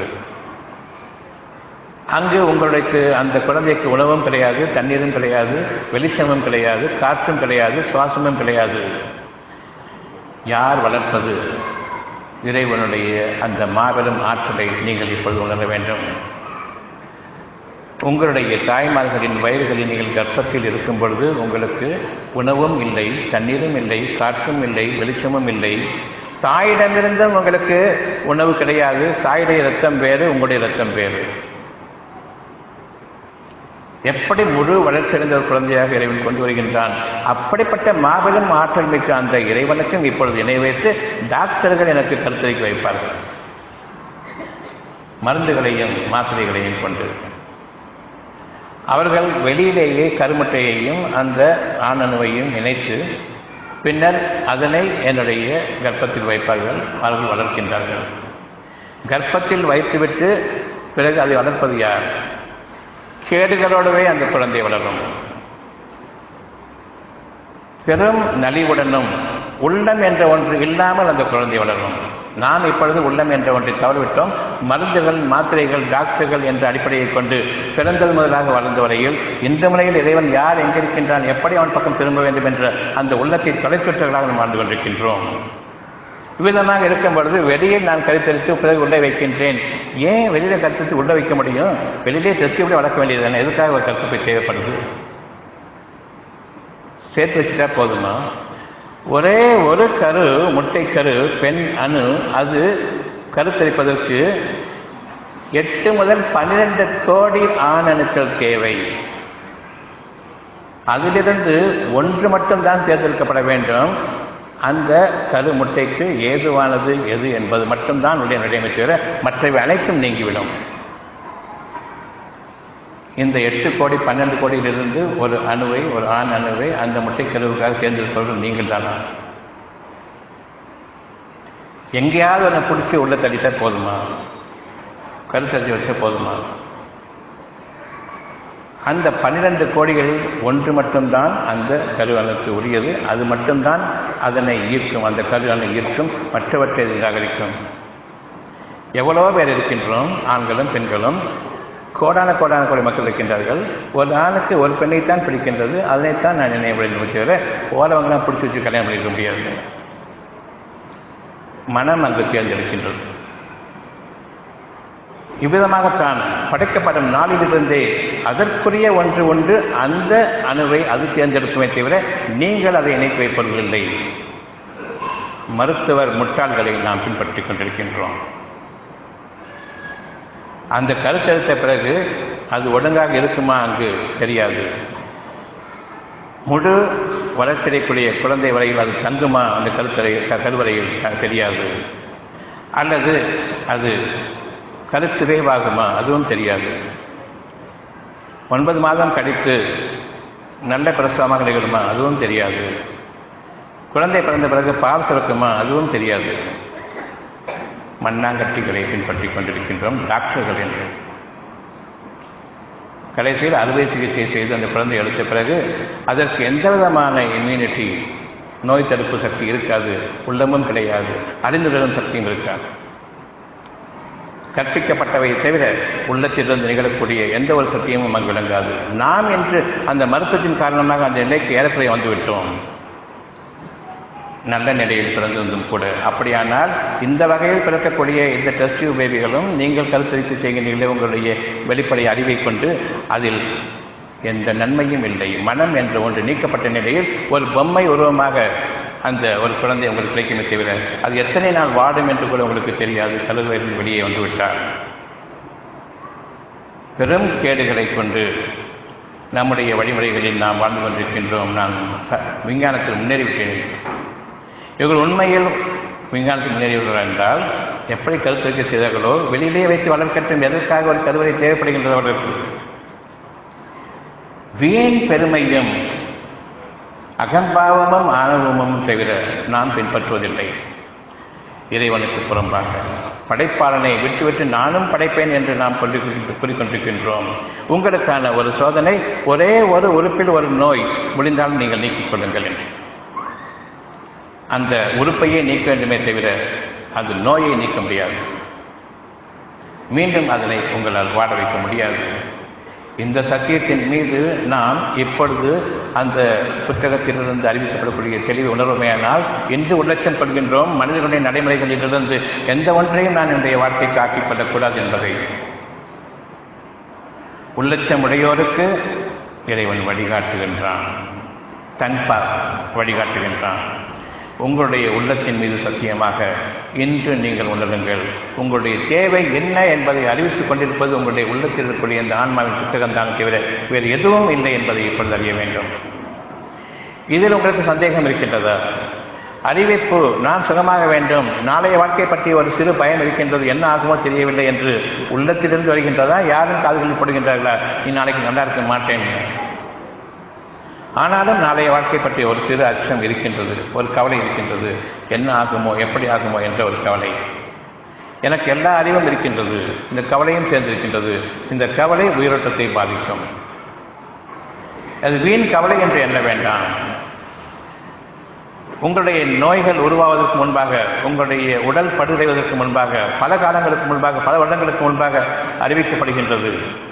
அங்கு உங்களுக்கு அந்த குழந்தைக்கு உணவும் கிடையாது தண்ணீரும் கிடையாது வெளிச்சமும் கிடையாது காற்றும் கிடையாது சுவாசமும் கிடையாது யார் வளர்ப்பது இறைவனுடைய அந்த மாபெரும் ஆற்றலை நீங்கள் இப்பொழுது உணர வேண்டும் உங்களுடைய தாய்மார்களின் வயல்களில் நீங்கள் கர்ப்பத்தில் இருக்கும் பொழுது உங்களுக்கு உணவும் இல்லை தண்ணீரும் இல்லை காற்றும் இல்லை வெளிச்சமும் இல்லை தாயிடமிருந்தும் உங்களுக்கு உணவு கிடையாது தாயுடைய ரத்தம் வேறு உங்களுடைய ரத்தம் வேறு எப்படி முழு வளர்ச்சியடைந்த ஒரு குழந்தையாக இறைவன் கொண்டு வருகின்றான் அப்படிப்பட்ட மாபெரும் ஆற்றல் மிக்க அந்த இறைவனுக்கும் இப்பொழுது இணை வைத்து டாக்டர்கள் எனக்கு கருத்தரிக்க வைப்பார்கள் மருந்துகளையும் மாத்திரைகளையும் கொண்டு அவர்கள் வெளியிலேயே கருமுட்டையையும் அந்த ஆணணுவையும் இணைத்து பின்னர் அதனை என்னுடைய கர்ப்பத்தில் வைப்பார்கள் அவர்கள் வளர்க்கின்றார்கள் கர்ப்பத்தில் வைத்துவிட்டு பிறகு அதை வளர்ப்பது யார் கேடுகளோடவே அந்த குழந்தை வளரும் பெரும் நலிவுடனும் உள்ளம் என்ற ஒன்று இல்லாமல் அந்த குழந்தை வளரும் நாம் இப்பொழுது உள்ளம் என்ற ஒன்றை தவறிவிட்டோம் மருந்துகள் மாத்திரைகள் டாக்டர்கள் என்ற அடிப்படையை கொண்டு பிறந்தது முதலாக வளர்ந்த வரையில் இந்த முறையில் இறைவன் யார் எங்கிருக்கின்றான் எப்படி அவன் பக்கம் திரும்ப வேண்டும் என்ற அந்த உள்ளத்தை தொலைச்சுற்றர்களாக நாம் வாழ்ந்து கொண்டிருக்கின்றோம் இவ்விதமாக இருக்கும் பொழுது வெளியில் நான் கருத்தரித்து பிறகு உள்ளே வைக்கின்றேன் ஏன் வெளியில கருத்தரித்து உள்ள வைக்க முடியும் வெளியிலே தெற்கு விட வளர்க்க வேண்டியது தானே எதுக்காக ஒரு கருத்துப்பை தேவைப்படுது சேர்த்து வச்சுட்டா போதுமா ஒரே ஒரு கரு முட்டை கரு பெண் அணு அது கருத்தரிப்பதற்கு எட்டு முதல் பன்னிரண்டு கோடி ஆண் அணுக்கள் தேவை அதிலிருந்து ஒன்று மட்டும்தான் தேர்ந்தெடுக்கப்பட வேண்டும் அந்த கரு முட்டைக்கு ஏதுவானது எது என்பது மட்டும்தான் உடைய நடைமை தவிர மற்றவை அனைத்தும் நீங்கிவிடும் இந்த எட்டு கோடி பன்னெண்டு கோடியிலிருந்து ஒரு அணுவை ஒரு ஆண் அணுவை அந்த முட்டை கருவுக்காக தேர்ந்தெடுப்பவர்கள் நீங்கள் தானா எங்கேயாவது ஒன்று பிடிச்சி உள்ள தள்ளிட்டா போதுமா கருத்தறிஞ்சு வச்சா போதுமா அந்த பன்னிரண்டு கோடிகளில் ஒன்று மட்டும்தான் அந்த கருவணுக்கு உரியது அது மட்டும்தான் அதனை ஈர்க்கும் அந்த கருவணை ஈர்க்கும் மற்றவற்றை நிராகரிக்கும் எவ்வளவோ பேர் இருக்கின்றோம் ஆண்களும் பெண்களும் கோடான கோடான கோடி மக்கள் இருக்கின்றார்கள் ஒரு ஆணுக்கு ஒரு பெண்ணைத்தான் பிடிக்கின்றது அதனைத்தான் நான் நினைவு தவிர போறவங்களாம் பிடிச்சி வச்சு கல்யாணம் பண்ணிக்க முடியாது மனம் அங்கு தேர்ந்தெடுக்கின்றது இவ்விதமாகத்தான் படைக்கப்படும் நாளிலிருந்தே அதற்குரிய ஒன்று ஒன்று அந்த அணுவை அது தேர்ந்தெடுக்குமே தவிர நீங்கள் அதை இணைத்து வைப்பதில்லை மருத்துவர் முட்டாள்களை நாம் பின்பற்றிக் கொண்டிருக்கின்றோம் அந்த கருத்தெடுத்த பிறகு அது ஒழுங்காக இருக்குமா அங்கு தெரியாது முழு வளர்ச்சியடையக்கூடிய குழந்தை வரையில் அது தங்குமா அந்த கருத்தரை கருவறையில் தெரியாது அல்லது அது கருச்சிதைவாகுமா அதுவும் தெரியாது ஒன்பது மாதம் கழித்து நல்ல பிரசவமாக நிகழுமா அதுவும் தெரியாது குழந்தை பிறந்த பிறகு பால் சுரக்குமா அதுவும் தெரியாது மண்ணாங்கட்டிகளை பின்பற்றி கொண்டிருக்கின்றோம் டாக்டர்கள் என்று கடைசியில் அறுவை சிகிச்சை செய்து அந்த குழந்தை எடுத்த பிறகு அதற்கு எந்த விதமான இம்யூனிட்டி நோய் தடுப்பு சக்தி இருக்காது உள்ளமும் கிடையாது அறிந்துவிடும் சக்தியும் இருக்காது கற்பிக்கப்பட்டவை தவிர உள்ளத்திலிருந்து நிகழக்கூடிய எந்த ஒரு சத்தியமும் அங்கு விளங்காது நாம் என்று அந்த மருத்துவத்தின் காரணமாக அந்த நிலைக்கு ஏறக்குறைய வந்துவிட்டோம் நல்ல நிலையில் பிறந்திருந்தும் கூட அப்படியானால் இந்த வகையில் பிறக்கக்கூடிய இந்த டெஸ்ட் டியூப் பேபிகளும் நீங்கள் கருத்தரித்து செய்கின்றீர்களே உங்களுடைய வெளிப்படை அறிவை கொண்டு அதில் எந்த நன்மையும் இல்லை மனம் என்ற ஒன்று நீக்கப்பட்ட நிலையில் ஒரு பொம்மை உருவமாக அந்த ஒரு குழந்தை உங்களுக்கு கிடைக்குமே தவிர அது எத்தனை நாள் வாடும் என்று கூட உங்களுக்கு தெரியாது கழுவையில் வெளியே வந்துவிட்டார் பெரும் கேடுகளை கொண்டு நம்முடைய வழிமுறைகளில் நாம் வாழ்ந்து கொண்டிருக்கின்றோம் நாம் விஞ்ஞானத்தில் முன்னேறிவிட்டேன் இவர்கள் உண்மையில் விஞ்ஞானத்தில் முன்னேறியவர்கள் என்றால் எப்படி கருத்தரிக்கை செய்தார்களோ வெளியிலே வைத்து வளர்க்கட்டும் எதற்காக ஒரு கருவறை தேவைப்படுகின்றது அவர்களுக்கு வீண் பெருமையும் அகம்பாவமும் ஆணவமும் தவிர நாம் பின்பற்றுவதில்லை இறைவனுக்கு புறம்பாக படைப்பாளனை விட்டுவிட்டு நானும் படைப்பேன் என்று நாம் கொண்டு கூறிக்கொண்டிருக்கின்றோம் உங்களுக்கான ஒரு சோதனை ஒரே ஒரு உறுப்பில் ஒரு நோய் முடிந்தாலும் நீங்கள் நீக்கிக் கொள்ளுங்கள் என்று அந்த உறுப்பையே நீக்க வேண்டுமே தவிர அந்த நோயை நீக்க முடியாது மீண்டும் அதனை உங்களால் வாட வைக்க முடியாது இந்த சத்தியத்தின் மீது நாம் இப்பொழுது அந்த புத்தகத்திலிருந்து அறிவிக்கப்படக்கூடிய தெளிவு உணர்வுமையானால் இன்று உள்ளட்சம் கொள்கின்றோம் மனிதனுடைய நடைமுறைகளிலிருந்து எந்த ஒன்றையும் நான் என்னுடைய வாழ்க்கைக்கு ஆக்கிக் கொள்ளக்கூடாது என்பதை உள்ளட்சம் உடையோருக்கு இறைவன் வழிகாட்டுகின்றான் தன்பா வழிகாட்டுகின்றான் உங்களுடைய உள்ளத்தின் மீது சத்தியமாக இன்று நீங்கள் உணருங்கள் உங்களுடைய தேவை என்ன என்பதை அறிவித்துக் கொண்டிருப்பது உங்களுடைய உள்ளத்தில் இருக்கக்கூடிய இந்த ஆன்மாவின் புத்தகம் தான் தவிர வேறு எதுவும் இல்லை என்பதை இப்பொழுது அறிய வேண்டும் இதில் உங்களுக்கு சந்தேகம் இருக்கின்றதா அறிவிப்பு நான் சுகமாக வேண்டும் நாளைய வாழ்க்கை பற்றி ஒரு சிறு பயம் இருக்கின்றது என்ன ஆகுமோ தெரியவில்லை என்று உள்ளத்திலிருந்து வருகின்றதா யாரும் காதுகளில் போடுகின்றார்களா நீ நாளைக்கு நல்லா இருக்க மாட்டேன் ஆனாலும் நாளைய வாழ்க்கை பற்றிய ஒரு சிறு அச்சம் இருக்கின்றது ஒரு கவலை இருக்கின்றது என்ன ஆகுமோ எப்படி ஆகுமோ என்ற ஒரு கவலை எனக்கு எல்லா அறிவும் இருக்கின்றது இந்த கவலையும் சேர்ந்திருக்கின்றது இந்த கவலை உயிரோட்டத்தை பாதிக்கும் அது வீண் கவலை என்று எண்ண வேண்டாம் உங்களுடைய நோய்கள் உருவாவதற்கு முன்பாக உங்களுடைய உடல் படுகைவதற்கு முன்பாக பல காலங்களுக்கு முன்பாக பல வருடங்களுக்கு முன்பாக அறிவிக்கப்படுகின்றது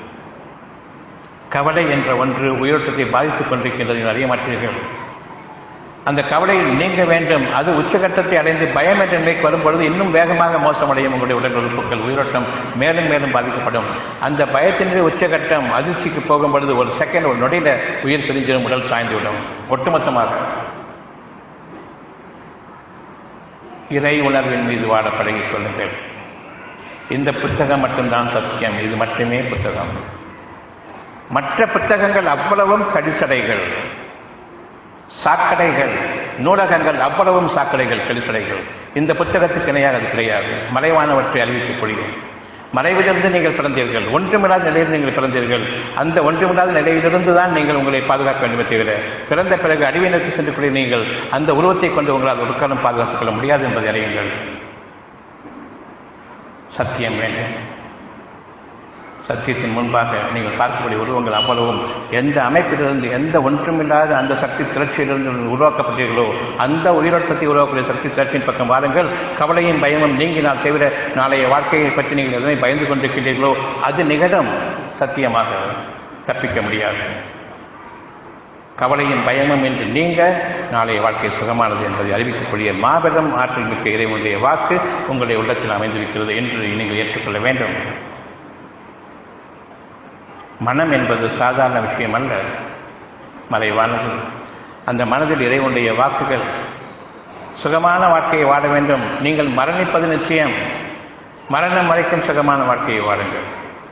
கவலை என்ற ஒன்று உயிரோட்டத்தை பாதித்துக் கொண்டிருக்கின்றது அறிய மாட்டீர்கள் அந்த கவலை நீங்க வேண்டும் அது உச்சகட்டத்தை அடைந்து பயம் என்ற நிலைக்கு வரும்பொழுது இன்னும் வேகமாக மோசமடையும் உங்களுடைய உடல் உறுப்புகள் உயிரோட்டம் மேலும் மேலும் பாதிக்கப்படும் அந்த பயத்தினுடைய உச்சகட்டம் அதிர்ச்சிக்கு போகும் பொழுது ஒரு செகண்ட் ஒரு நொடியில உயிர் பிரிஞ்சிடும் உடல் சாய்ந்துவிடும் ஒட்டுமொத்தமாக இறை உணர்வின் மீது வாழ பழகிக் கொள்ளுங்கள் இந்த புத்தகம் மட்டும்தான் சத்தியம் இது மட்டுமே புத்தகம் மற்ற புத்தகங்கள் அவ்வளவும் கடிசடைகள் சாக்கடைகள் நூலகங்கள் அவ்வளவும் சாக்கடைகள் கழிசடைகள் இந்த புத்தகத்துக்கு இணையாக அது கிடையாது மறைவானவற்றை அறிவிக்கக்கூடியும் மறைவிலிருந்து நீங்கள் பிறந்தீர்கள் ஒன்றுமில்லாத நிலையில் நீங்கள் பிறந்தீர்கள் அந்த ஒன்றுமில்லாத நிலையிலிருந்து தான் நீங்கள் உங்களை பாதுகாக்க வேண்டுமே தவிர பிறந்த பிறகு அடிவினருக்கு சென்று நீங்கள் அந்த உருவத்தை கொண்டு உங்களால் ஒரு காலம் பாதுகாத்துக் கொள்ள முடியாது என்பதை அறியுங்கள் சத்தியம் வேண்டும் சத்தியத்தின் முன்பாக நீங்கள் பார்க்கக்கூடிய உருவங்கள் அவ்வளவும் எந்த அமைப்பிலிருந்து எந்த ஒன்றுமில்லாத அந்த சக்தி திரட்சியிலிருந்து உருவாக்கப்பட்டீர்களோ அந்த உயிரோட்டத்தை உருவாக்கக்கூடிய சக்தி திரட்சியின் பக்கம் வாருங்கள் கவலையும் பயமும் நீங்கினால் தவிர நாளைய வாழ்க்கையை பற்றி நீங்கள் எதனை பயந்து கொண்டிருக்கிறீர்களோ அது நிகழும் சத்தியமாக தப்பிக்க முடியாது கவலையும் பயமும் என்று நீங்க நாளைய வாழ்க்கை சுகமானது என்பதை அறிவிக்கக்கூடிய மாபெரும் ஆற்றல் மிக்க இறைவனுடைய வாக்கு உங்களுடைய உள்ளத்தில் அமைந்திருக்கிறது என்று நீங்கள் ஏற்றுக்கொள்ள வேண்டும் மனம் என்பது சாதாரண விஷயம் அல்ல மறைவானது அந்த மனதில் இறைவனுடைய வாக்குகள் சுகமான வாழ்க்கையை வாழ வேண்டும் நீங்கள் மரணிப்பது நிச்சயம் மரணம் வரைக்கும் சுகமான வாழ்க்கையை வாழுங்கள்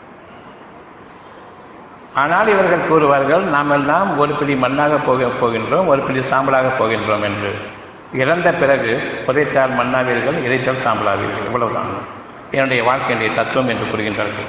ஆனால் இவர்கள் கூறுவார்கள் நாம் எல்லாம் ஒரு பிடி மண்ணாக போக போகின்றோம் ஒரு பிடி சாம்பலாக போகின்றோம் என்று இறந்த பிறகு புதைத்தால் மண்ணாவீர்கள் இறைத்தால் சாம்பலாவீர்கள் இவ்வளவுதான் என்னுடைய வாழ்க்கையுடைய தத்துவம் என்று கூறுகின்றார்கள்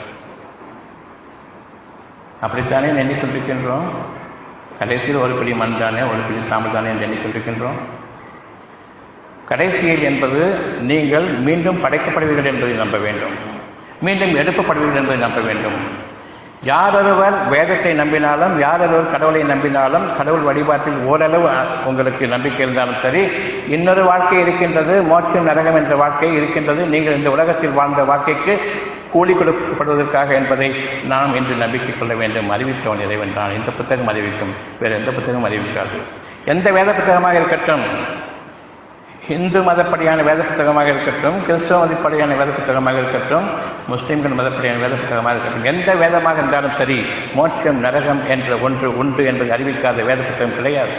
அப்படித்தானே எண்ணிக்கொண்டிருக்கின்றோம் கடைசியில் ஒரு பிடி மண் தானே ஒரு பிடி சாம்பல் தானே என்று எண்ணிக்கொண்டிருக்கின்றோம் கடைசியில் என்பது நீங்கள் மீண்டும் படைக்கப்படுவீர்கள் என்பதை நம்ப வேண்டும் மீண்டும் எடுக்கப்படுவீர்கள் என்பதை நம்ப வேண்டும் யாரொருவர் வேதத்தை நம்பினாலும் யாரொருவர் கடவுளை நம்பினாலும் கடவுள் வழிபாட்டில் ஓரளவு உங்களுக்கு நம்பிக்கை இருந்தாலும் சரி இன்னொரு வாழ்க்கை இருக்கின்றது மோட்சம் நரகம் என்ற வாழ்க்கை இருக்கின்றது நீங்கள் இந்த உலகத்தில் வாழ்ந்த வாழ்க்கைக்கு கூலி கொடுக்கப்படுவதற்காக என்பதை நாம் இன்று நம்பிக்கை கொள்ள வேண்டும் அறிவித்தவன் இறைவன் தான் இந்த புத்தகம் அறிவிக்கும் வேறு எந்த புத்தகம் அறிவிக்காது எந்த வேத புத்தகமாக இருக்கட்டும் இந்து மதப்படியான வேத புத்தகமாக இருக்கட்டும் கிறிஸ்தவ மதப்படியான வேத புத்தகமாக இருக்கட்டும் முஸ்லீம்கள் மதப்படியான வேத புத்தகமாக இருக்கட்டும் எந்த வேதமாக இருந்தாலும் சரி மோட்சம் நரகம் என்ற ஒன்று உண்டு என்பதை அறிவிக்காத வேத புத்தகம் கிடையாது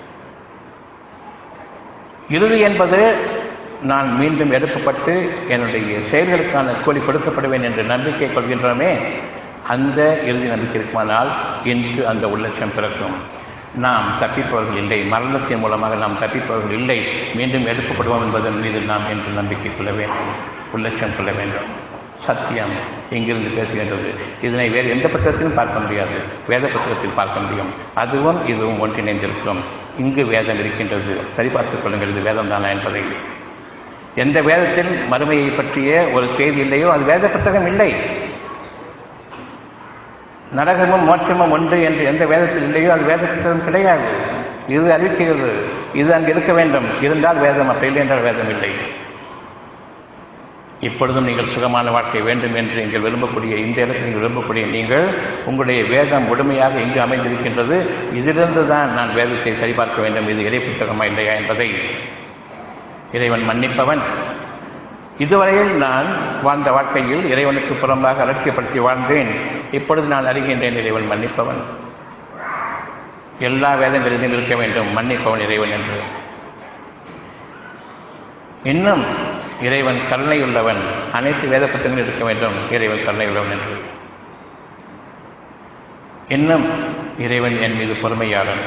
இறுதி என்பது நான் மீண்டும் எடுக்கப்பட்டு என்னுடைய செயல்களுக்கான கூலி கொடுக்கப்படுவேன் என்று நம்பிக்கை கொள்கின்றோமே அந்த இறுதி நம்பிக்கை இருக்குமானால் இன்று அந்த உள்ளட்சம் பிறக்கும் நாம் தப்பிப்பவர்கள் இல்லை மரணத்தின் மூலமாக நாம் தப்பிப்பவர்கள் இல்லை மீண்டும் எடுக்கப்படுவோம் என்பதன் மீது நாம் என்று நம்பிக்கை கொள்ள வேண்டும் உள்ளட்சம் கொள்ள வேண்டும் சத்தியம் இங்கிருந்து பேசுகின்றது இதனை வேறு எந்த புத்தகத்திலும் பார்க்க முடியாது வேத புத்தகத்தில் பார்க்க முடியும் அதுவும் இதுவும் ஒன்றிணைந்திருக்கும் இங்கு வேதம் இருக்கின்றது சரிபார்த்துக் கொள்ளுங்கள் இது வேதம் தானா என்பதை எந்த வேதத்தில் மறுமையை பற்றிய ஒரு செய்தி இல்லையோ அது வேத புத்தகம் இல்லை நரகமும் மோட்சமும் ஒன்று என்று எந்த வேதத்தில் இல்லையோ அது வேத புத்தகம் கிடையாது இது அறிவிக்கிறது இது அங்கு இருக்க வேண்டும் இருந்தால் வேதம் அப்படி இல்லை என்றால் வேதம் இல்லை இப்பொழுதும் நீங்கள் சுகமான வாழ்க்கை வேண்டும் என்று நீங்கள் விரும்பக்கூடிய இந்த இடத்தில் நீங்கள் விரும்பக்கூடிய நீங்கள் உங்களுடைய வேதம் முழுமையாக எங்கு அமைந்திருக்கின்றது இதிலிருந்து தான் நான் வேதத்தை சரிபார்க்க வேண்டும் இது இறை புத்தகமா இல்லையா என்பதை இறைவன் மன்னிப்பவன் இதுவரையில் நான் வாழ்ந்த வாழ்க்கையில் இறைவனுக்கு புறம்பாக அலட்சியப்படுத்தி வாழ்ந்தேன் இப்பொழுது நான் அறிகின்றேன் இறைவன் மன்னிப்பவன் எல்லா வேதங்களிலும் இருக்க வேண்டும் மன்னிப்பவன் இறைவன் என்று இன்னும் இறைவன் கருணை உள்ளவன் அனைத்து வேத புத்தகங்களும் இருக்க வேண்டும் இறைவன் கருணை உள்ளவன் என்று இன்னும் இறைவன் என் மீது பொறுமையாளன்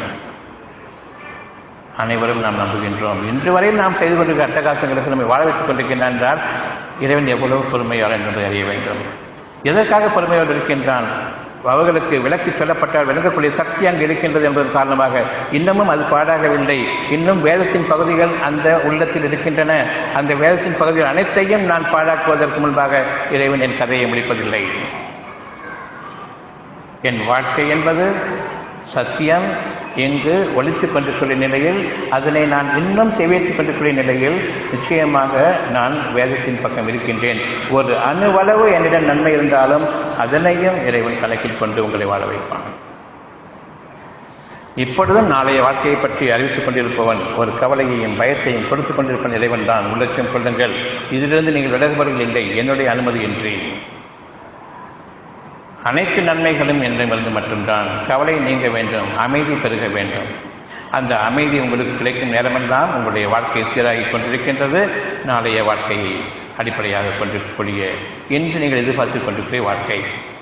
அனைவரும் நாம் நம்புகின்றோம் இன்று வரையில் நாம் செய்து கொண்டிருக்கிற அட்டகாசங்களுக்கு நம்மை வாழ வைத்துக் கொண்டிருக்கின்றான் என்றால் இறைவன் எவ்வளவு பொறுமையாளன் என்பதை அறிய வேண்டும் எதற்காக பொறுமையோடு இருக்கின்றான் அவர்களுக்கு விளக்கி சொல்லப்பட்டால் விளங்கக்கூடிய சக்தி அங்கு இருக்கின்றது என்பதன் காரணமாக இன்னமும் அது பாடாகவில்லை இன்னும் வேதத்தின் பகுதிகள் அந்த உள்ளத்தில் இருக்கின்றன அந்த வேதத்தின் பகுதிகள் அனைத்தையும் நான் பாழாக்குவதற்கு முன்பாக இறைவன் என் கதையை முடிப்பதில்லை என் வாழ்க்கை என்பது சத்தியம் இங்கு ஒழித்துக் கொண்டிருக்கிற நிலையில் அதனை நான் இன்னும் செவித்துக் கொண்டிருக்கிற நிலையில் நிச்சயமாக நான் வேதத்தின் பக்கம் இருக்கின்றேன் ஒரு அணுவளவு என்னிடம் நன்மை இருந்தாலும் அதனையும் இறைவன் கணக்கில் கொண்டு உங்களை வாழ வைப்பான் இப்பொழுதும் நாளைய வாழ்க்கையை பற்றி அறிவித்துக் கொண்டிருப்பவன் ஒரு கவலையையும் பயத்தையும் கொடுத்துக் கொண்டிருப்பவன் இறைவன் தான் உள்ளட்சம் கொள்ளுங்கள் இதிலிருந்து நீங்கள் விலகுபவர்கள் இல்லை என்னுடைய அனுமதியின்றி அனைத்து நன்மைகளும் என்னிடமிருந்து மட்டும்தான் கவலை நீங்க வேண்டும் அமைதி பெருக வேண்டும் அந்த அமைதி உங்களுக்கு கிடைக்கும் நேரமெல்லாம் உங்களுடைய வாழ்க்கை சீராகி கொண்டிருக்கின்றது நாளைய வாழ்க்கையை அடிப்படையாக கொண்டிருக்கக்கூடிய இன்று நீங்கள் எதிர்பார்த்து கொண்டிருக்கிற வாழ்க்கை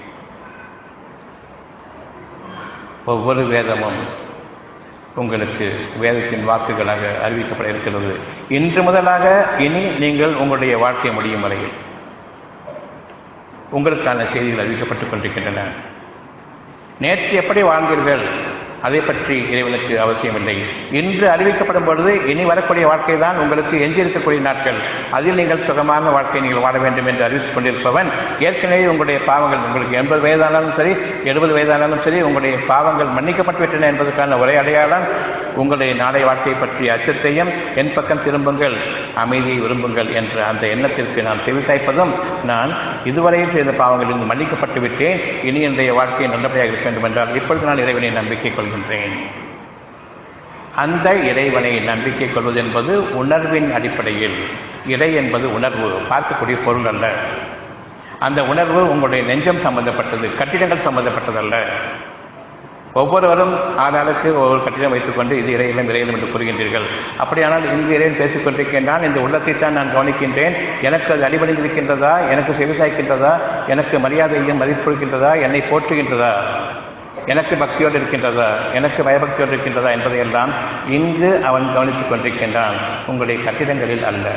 ஒவ்வொரு வேதமும் உங்களுக்கு வேதத்தின் வாக்குகளாக அறிவிக்கப்பட இருக்கிறது இன்று முதலாக இனி நீங்கள் உங்களுடைய வாழ்க்கை முடியும் வரையில் உங்களுக்கான செய்திகள் அறிவிக்கப்பட்டுக் கொண்டிருக்கின்றன நேற்று எப்படி வாழ்ந்தீர்கள் அதை பற்றி இறைவனுக்கு அவசியமில்லை இன்று அறிவிக்கப்படும் பொழுது இனி வரக்கூடிய வாழ்க்கை தான் உங்களுக்கு எஞ்சியிருக்கக்கூடிய நாட்கள் அதில் நீங்கள் சுகமான வாழ்க்கை நீங்கள் வாழ வேண்டும் என்று அறிவித்துக் கொண்டிருப்பவன் ஏற்கனவே உங்களுடைய பாவங்கள் உங்களுக்கு எண்பது வயதானாலும் சரி எழுபது வயதானாலும் சரி உங்களுடைய பாவங்கள் மன்னிக்கப்பட்டு விட்டன என்பதற்கான ஒரே அடையாளம் உங்களுடைய நாளை வாழ்க்கையை பற்றிய அச்சத்தையும் என் பக்கம் திரும்புங்கள் அமைதியை விரும்புங்கள் என்ற அந்த எண்ணத்திற்கு நான் செவிசாய்ப்பதும் நான் இதுவரையில் செய்த பாவங்கள் இங்கு மன்னிக்கப்பட்டு விட்டேன் இனி என்னுடைய வாழ்க்கை நல்லபடியாக இருக்க வேண்டும் என்றால் இப்பொழுது நான் இறைவனை நம்பிக்கை கொள்கின்றேன் அந்த இறைவனை நம்பிக்கை கொள்வது என்பது உணர்வின் அடிப்படையில் இறை என்பது உணர்வு பார்க்கக்கூடிய பொருள் அல்ல அந்த உணர்வு உங்களுடைய நெஞ்சம் சம்பந்தப்பட்டது கட்டிடங்கள் சம்பந்தப்பட்டதல்ல ஒவ்வொருவரும் ஆளாளுக்கு ஒவ்வொரு கட்டிடம் வைத்துக்கொண்டு இது இறையிலும் இறையிலும் என்று கூறுகின்றீர்கள் அப்படியானால் இங்கு இறைவன் பேசிக் கொண்டிருக்கின்றான் இந்த உள்ளத்தை தான் நான் கவனிக்கின்றேன் எனக்கு அது அடிபணிந்திருக்கின்றதா எனக்கு செவிசாய்க்கின்றதா எனக்கு மரியாதையும் மதிப்பிருக்கின்றதா என்னை போற்றுகின்றதா எனக்கு பக்தியோடு இருக்கின்றதா எனக்கு பயபக்தியோடு இருக்கின்றதா என்பதையெல்லாம் இங்கு அவன் கவனித்துக் கொண்டிருக்கின்றான் உங்களுடைய கட்டிடங்களில் அல்ல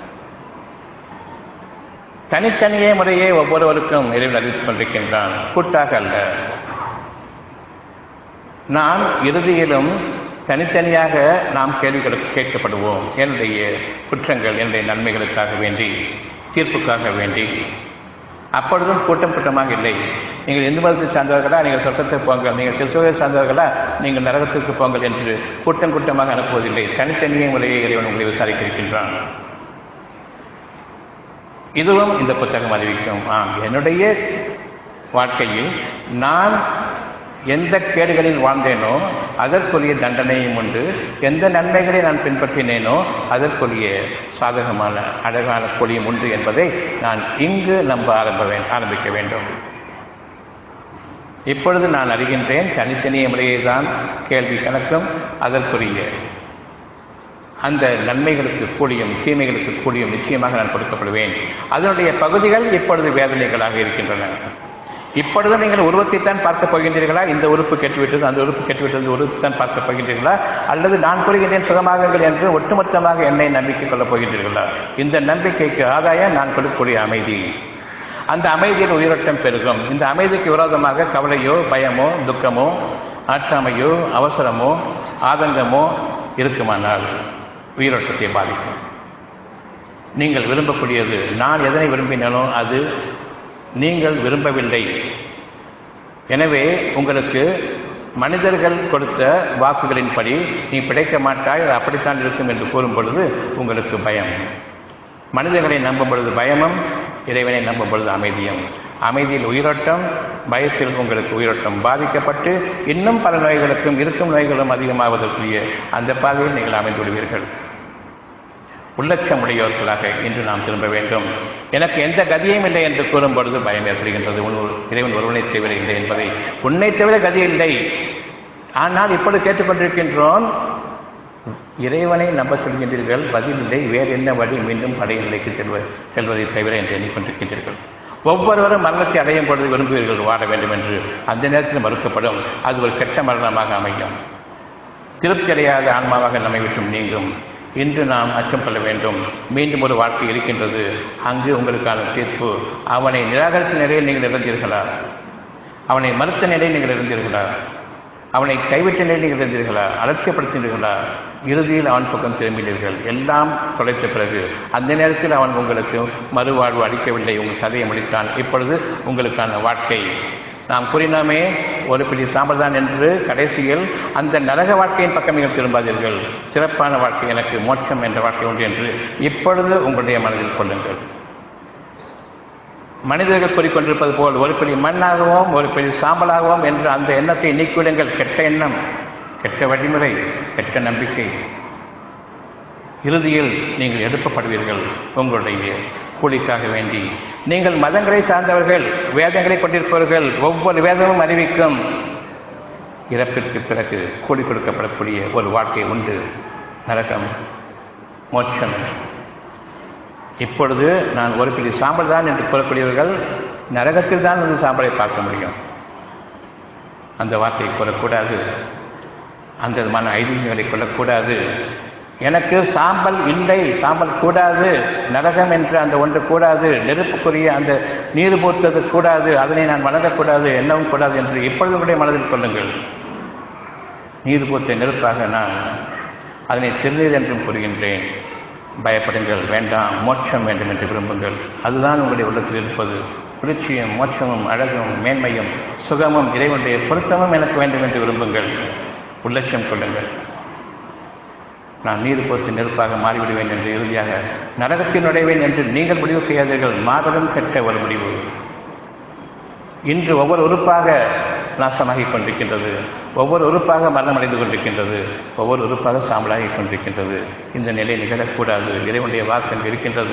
தனித்தனியே முறையே ஒவ்வொருவருக்கும் இறைவன் அறிவித்துக் கொண்டிருக்கின்றான் கூட்டாக அல்ல நாம் இறுதியிலும் தனித்தனியாக நாம் கேள்விகள் கேட்கப்படுவோம் என்னுடைய குற்றங்கள் என்னுடைய நன்மைகளுக்காக வேண்டி தீர்ப்புக்காக வேண்டி அப்பொழுதும் கூட்டம் கூட்டமாக இல்லை நீங்கள் இந்து மதத்தை சார்ந்தவர்களா நீங்கள் சொர்க்கத்துக்கு போங்கள் நீங்கள் கிறிஸ்துவை சார்ந்தவர்களா நீங்கள் நரகத்துக்கு போங்கள் என்று கூட்டம் கூட்டமாக அனுப்புவதில்லை தனித்தனியே முறையை இறைவன் உங்களை விசாரிக்க இருக்கின்றான் இதுவும் இந்த புத்தகம் அறிவிக்கும் ஆம் என்னுடைய வாழ்க்கையில் நான் எந்த கேடுகளில் வாழ்ந்தேனோ அதற்குரிய தண்டனையும் உண்டு எந்த நன்மைகளை நான் பின்பற்றினேனோ அதற்குரிய சாதகமான அழகான கொடியும் உண்டு என்பதை நான் இங்கு நம்ப ஆரம்ப வே ஆரம்பிக்க வேண்டும் இப்பொழுது நான் அறிகின்றேன் தனித்தனிய முறையை தான் கேள்வி கணக்கும் அதற்குரிய அந்த நன்மைகளுக்கு கூடியும் தீமைகளுக்கு கூடியும் நிச்சயமாக நான் கொடுக்கப்படுவேன் அதனுடைய பகுதிகள் இப்பொழுது வேதனைகளாக இருக்கின்றன இப்பொழுது நீங்கள் உருவத்தை தான் பார்க்கப் போகின்றீர்களா இந்த உறுப்பு கெட்டுவிட்டது அந்த உறுப்பு கெட்டுவிட்டது இந்த உறுப்பு தான் பார்க்கப் போகின்றீர்களா அல்லது நான் கூறுகின்றேன் சுகமாகுங்கள் என்று ஒட்டுமொத்தமாக என்னை நம்பிக்கை கொள்ளப் போகின்றீர்களா இந்த நம்பிக்கைக்கு ஆதாயம் நான் கொடுக்கக்கூடிய அமைதி அந்த அமைதியில் உயிரோட்டம் பெருகும் இந்த அமைதிக்கு விரோதமாக கவலையோ பயமோ துக்கமோ ஆற்றாமையோ அவசரமோ ஆதங்கமோ இருக்குமானால் உயிரோட்டத்தை பாதிக்கும் நீங்கள் விரும்பக்கூடியது நான் எதனை விரும்பினாலோ அது நீங்கள் விரும்பவில்லை எனவே உங்களுக்கு மனிதர்கள் கொடுத்த வாக்குகளின்படி நீ பிழைக்க மாட்டாய் அது அப்படித்தான் இருக்கும் என்று கூறும் பொழுது உங்களுக்கு பயம் மனிதர்களை நம்பும் பொழுது பயமும் இறைவனை நம்பும் பொழுது அமைதியும் அமைதியில் உயிரோட்டம் பயத்தில் உங்களுக்கு உயிரோட்டம் பாதிக்கப்பட்டு இன்னும் பல நோய்களுக்கும் இருக்கும் நோய்களும் அதிகமாவதற்குரிய அந்த பாதையில் நீங்கள் அமைந்து விடுவீர்கள் உள்ளச்சமுடையவர்களாக இன்று நாம் திரும்ப வேண்டும் எனக்கு எந்த கதியும் இல்லை என்று கூறும் பொழுது பயம் ஏற்படுகின்றது உன் இறைவன் ஒருவனை தவிர இல்லை என்பதை உன்னை தவிர கதி இல்லை ஆனால் இப்பொழுது கேட்டுக்கொண்டிருக்கின்றோம் இறைவனை நம்ப சொல்கின்றீர்கள் பதில் இல்லை வேறு என்ன வழி மீண்டும் படைய நிலைக்கு செல்வ செல்வதை தவிர என்று எண்ணிக்கொண்டிருக்கின்றீர்கள் ஒவ்வொருவரும் மரணத்தை அடையும் பொழுது விரும்புவீர்கள் வாழ வேண்டும் என்று அந்த நேரத்தில் மறுக்கப்படும் அது ஒரு கெட்ட மரணமாக அமையும் திருப்தி அடையாத ஆன்மாவாக நம்மை விட்டும் நீங்கும் இன்று நாம் அச்சம் கொள்ள வேண்டும் மீண்டும் ஒரு வாழ்க்கை இருக்கின்றது அங்கு உங்களுக்கான தீர்ப்பு அவனை நிராகரித்த நிலையில் நீங்கள் இறந்தீர்களா அவனை மறுத்த நிலையில் நீங்கள் இருந்தீர்களா அவனை கைவிட்ட நிலையில் நீங்கள் இருந்தீர்களா அலட்சியப்படுத்தினீர்களா இறுதியில் அவன் பக்கம் திரும்பினீர்கள் எல்லாம் தொலைத்த பிறகு அந்த நேரத்தில் அவன் உங்களுக்கு மறுவாழ்வு அளிக்கவில்லை உங்கள் கதையை முடித்தான் இப்பொழுது உங்களுக்கான வாழ்க்கை நாம் கூறினோமே ஒரு பிடி சாம்பல்தான் என்று கடைசியில் அந்த நரக வாழ்க்கையின் பக்கம் நீங்கள் திரும்பாதீர்கள் சிறப்பான வாழ்க்கை எனக்கு மோட்சம் என்ற வாழ்க்கை உண்டு என்று இப்பொழுது உங்களுடைய மனதில் கொள்ளுங்கள் மனிதர்கள் கூறிக்கொண்டிருப்பது போல் ஒரு பிடி மண்ணாகவும் ஒரு பிடி சாம்பலாகவும் என்று அந்த எண்ணத்தை நீக்கிவிடுங்கள் கெட்ட எண்ணம் கெட்ட வழிமுறை கெட்ட நம்பிக்கை இறுதியில் நீங்கள் எழுப்பப்படுவீர்கள் உங்களுடைய கூலிக்காக வேண்டி நீங்கள் மதங்களை சார்ந்தவர்கள் வேதங்களை கொண்டிருப்பவர்கள் ஒவ்வொரு வேதமும் அறிவிக்கும் இறப்பிற்கு பிறகு கூலி கொடுக்கப்படக்கூடிய ஒரு வாழ்க்கை உண்டு நரகம் மோட்சம் இப்பொழுது நான் ஒரு பிடி சாம்பல் தான் என்று கூறக்கூடியவர்கள் நரகத்தில் தான் வந்து சாம்பலை பார்க்க முடியும் அந்த வார்த்தையை கூறக்கூடாது அந்த விதமான ஐதீகங்களை கொள்ளக்கூடாது எனக்கு சாம்பல் இல்லை சாம்பல் கூடாது நரகம் என்று அந்த ஒன்று கூடாது நெருப்புக்குரிய அந்த நீர் பூத்தது கூடாது அதனை நான் வணங்கக்கூடாது என்னவும் கூடாது என்று இப்பொழுது உடைய மனதில் கொள்ளுங்கள் நீர் பூத்த நெருப்பாக நான் அதனை சிறுநீர் என்றும் கூறுகின்றேன் பயப்படுங்கள் வேண்டாம் மோட்சம் வேண்டும் என்று விரும்புங்கள் அதுதான் உங்களுடைய உள்ளத்தில் இருப்பது குளிர்ச்சியும் மோட்சமும் அழகும் மேன்மையும் சுகமும் இறைவனுடைய பொருத்தமும் எனக்கு வேண்டும் என்று விரும்புங்கள் உள்ளட்சம் கொள்ளுங்கள் நான் நீர் போத்து நெருப்பாக மாறிவிடுவேன் என்று இறுதியாக நரகத்தில் நுழைவேன் என்று நீங்கள் முடிவு செய்யாதீர்கள் மாபெரும் கெட்ட ஒரு முடிவு இன்று ஒவ்வொரு உறுப்பாக நாசமாகிக் கொண்டிருக்கின்றது ஒவ்வொரு உறுப்பாக மரணமடைந்து கொண்டிருக்கின்றது ஒவ்வொரு உறுப்பாக சாம்பலாகிக் கொண்டிருக்கின்றது இந்த நிலை நிகழக்கூடாது இறைவனுடைய வாக்கு இருக்கின்றது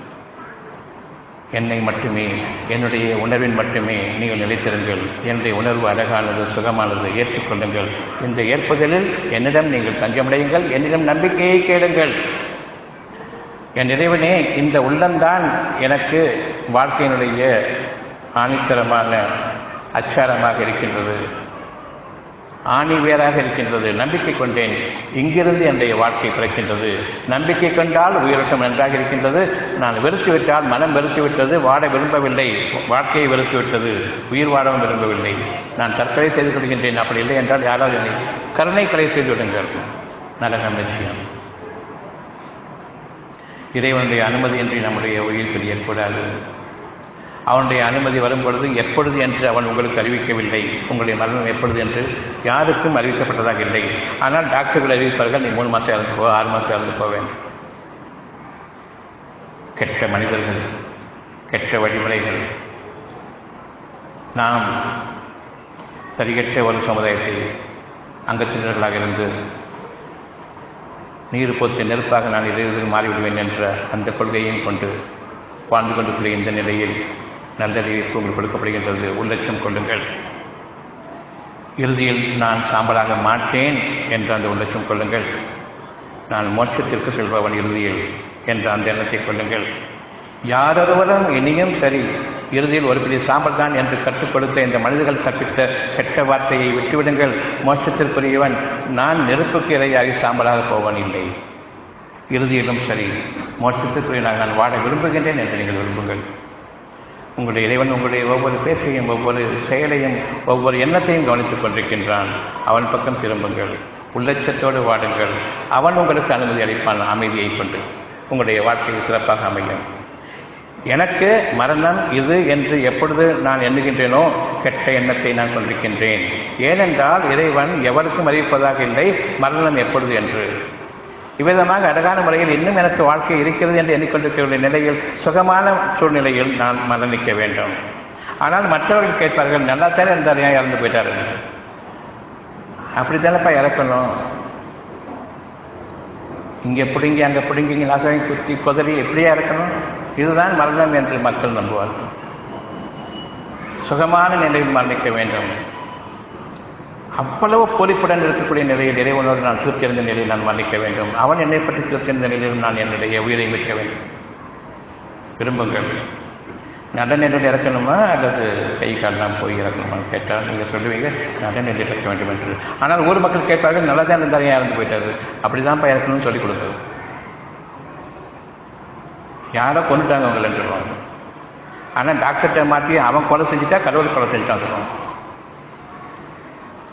என்னை மட்டுமே என்னுடைய உணர்வின் மட்டுமே நீங்கள் நிலைத்திருங்கள் என்னுடைய உணர்வு அழகானது சுகமானது ஏற்றுக்கொள்ளுங்கள் இந்த ஏற்புதலில் என்னிடம் நீங்கள் தஞ்சமடையுங்கள் என்னிடம் நம்பிக்கையை கேளுங்கள் என் இறைவனே இந்த உள்ளம்தான் எனக்கு வாழ்க்கையினுடைய ஆணித்தரமான அச்சாரமாக இருக்கின்றது ஆணி வேறாக இருக்கின்றது நம்பிக்கை கொண்டேன் இங்கிருந்து என்னுடைய வாழ்க்கை பிறக்கின்றது நம்பிக்கை கொண்டால் உயிரோட்டம் நன்றாக இருக்கின்றது நான் வெறுத்து விட்டால் மனம் வெறுத்து விட்டது வாட விரும்பவில்லை வாழ்க்கையை வெறுத்து விட்டது உயிர் வாடவும் விரும்பவில்லை நான் தற்கொலை செய்து கொள்கின்றேன் அப்படி இல்லை என்றால் யாராவது என்னை கருணை கொலை செய்து விடுங்கள் நரகம் நிச்சயம் இறைவனுடைய அனுமதியின்றி நம்முடைய உயிர் பிரியக்கூடாது அவனுடைய அனுமதி வரும் பொழுது எப்பொழுது என்று அவன் உங்களுக்கு அறிவிக்கவில்லை உங்களுடைய மரணம் எப்பொழுது என்று யாருக்கும் அறிவிக்கப்பட்டதாக இல்லை ஆனால் டாக்டர்கள் அறிவிப்பார்கள் நீ மூணு மாதம் இறந்து போ ஆறு மாதம் இறந்து போவேன் கெட்ட மனிதர்கள் கெட்ட வழிமுறைகள் நாம் சரிகெட்ட ஒரு சமுதாயத்தில் அங்கத்தினர்களாக இருந்து நீர் போத்த நெருப்பாக நான் இறுதியில் மாறிவிடுவேன் என்ற அந்த கொள்கையையும் கொண்டு வாழ்ந்து கொண்டிருக்கிற இந்த நிலையில் நல்ல அறிவிப்பு உங்களுக்கு கொடுக்கப்படுகின்றது உள்ளட்சம் கொள்ளுங்கள் இறுதியில் நான் சாம்பலாக மாட்டேன் என்ற அந்த உள்ளட்சம் கொள்ளுங்கள் நான் மோட்சத்திற்கு செல்பவன் இறுதியில் என்ற அந்த எண்ணத்தை கொள்ளுங்கள் யாரொருவரும் இனியும் சரி இறுதியில் ஒரு பெரிய சாம்பல் தான் என்று கற்றுக் கொடுத்த இந்த மனிதர்கள் கற்பித்த கெட்ட வார்த்தையை விட்டுவிடுங்கள் மோட்சத்திற்குரியவன் நான் நெருப்புக்கு இரையாகி சாம்பலாக போவன் இல்லை இறுதியிலும் சரி மோட்சத்திற்குரியனாக நான் வாழ விரும்புகின்றேன் என்று நீங்கள் விரும்புங்கள் உங்களுடைய இறைவன் உங்களுடைய ஒவ்வொரு பேச்சையும் ஒவ்வொரு செயலையும் ஒவ்வொரு எண்ணத்தையும் கவனித்துக் கொண்டிருக்கின்றான் அவன் பக்கம் திரும்புங்கள் உள்ளச்சத்தோடு வாடுங்கள் அவன் உங்களுக்கு அனுமதி அளிப்பான் அமைதியை கொண்டு உங்களுடைய வாழ்க்கை சிறப்பாக அமையும் எனக்கு மரணம் இது என்று எப்பொழுது நான் எண்ணுகின்றேனோ கெட்ட எண்ணத்தை நான் கொண்டிருக்கின்றேன் ஏனென்றால் இறைவன் எவருக்கும் அறிவிப்பதாக இல்லை மரணம் எப்பொழுது என்று இவ்விதமாக அழகான முறையில் இன்னும் எனக்கு வாழ்க்கை இருக்கிறது என்று எண்ணிக்கொண்டிருக்கிற நிலையில் சுகமான சூழ்நிலையில் நான் மரணிக்க வேண்டும் ஆனால் மற்றவர்கள் கேட்பார்கள் நல்லா தானே இருந்தார் ஏன் இறந்து போயிட்டாரு அப்படித்தானப்பா இறக்கணும் இங்கே பிடுங்கி அங்கே பிடுங்கி இங்கே நாசகி குத்தி குதறி எப்படியா இருக்கணும் இதுதான் மரணம் என்று மக்கள் நம்புவார்கள் சுகமான நிலையில் மரணிக்க வேண்டும் அவ்வளவு பொறிப்புடன் இருக்கக்கூடிய நிலையில் இறைவனோடு நான் திருப்தியடைந்த நிலையில் நான் மன்னிக்க வேண்டும் அவன் என்னை பற்றி திருப்தியடைந்த நிலையிலும் நான் என்னுடைய உயிரை விற்க வேண்டும் விரும்புங்கள் நட நெல்லில் இறக்கணுமா அல்லது கை காலெல்லாம் போய் இறக்கணுமான்னு கேட்டால் நீங்கள் சொல்லுவீங்க நட நெல்லில் இறக்க வேண்டும் என்று ஆனால் ஊர் மக்கள் கேட்பார்கள் நல்லா தான் இருந்தால் ஏன் இறந்து போயிட்டாரு அப்படி தான் இறக்கணும்னு சொல்லிக் கொடுத்தது யாரோ கொண்டுட்டாங்க அவங்கள சொல்லுவாங்க ஆனால் டாக்டர்கிட்ட மாற்றி அவன் கொலை செஞ்சுட்டா கடவுள் கொலை செஞ்சுட்டான் சொல்லுவான்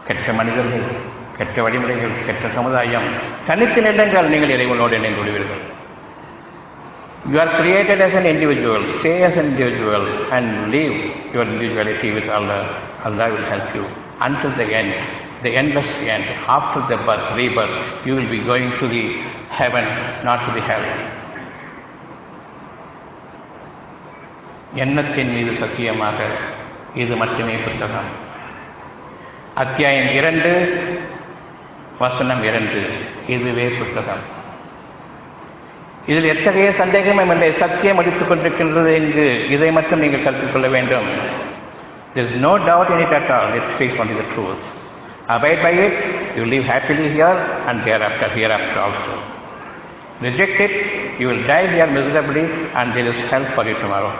கெட்ட மனிதர்கள் கெட்ட வழிமுறைகள் கெட்ட சமுதாயம் தனித்து நிலங்கள் நீங்கள் இறைவனோடு இணைந்து விடுவீர்கள் You are created as an individual. Stay as an individual and live your individuality with Allah. Allah will help you until the end, the endless end. After the birth, rebirth, you will be going to the heaven, not to the hell. எண்ணத்தின் மீது சத்தியமாக இது மட்டுமே புத்தகம் அத்தியாயம் இரண்டு வசனம் இரண்டு இதுவே புத்தகம் இதில் எத்தகைய சந்தேகமும் இல்லை சத்தியம் அடித்துக் கொண்டிருக்கின்றது என்று இதை மட்டும் நீங்கள் கருத்தில் கொள்ள வேண்டும் There is no doubt in it at all. It speaks only the truth. Abide by it, you live happily here and thereafter, hereafter also. Reject it, you will die here miserably and there is hell for you tomorrow.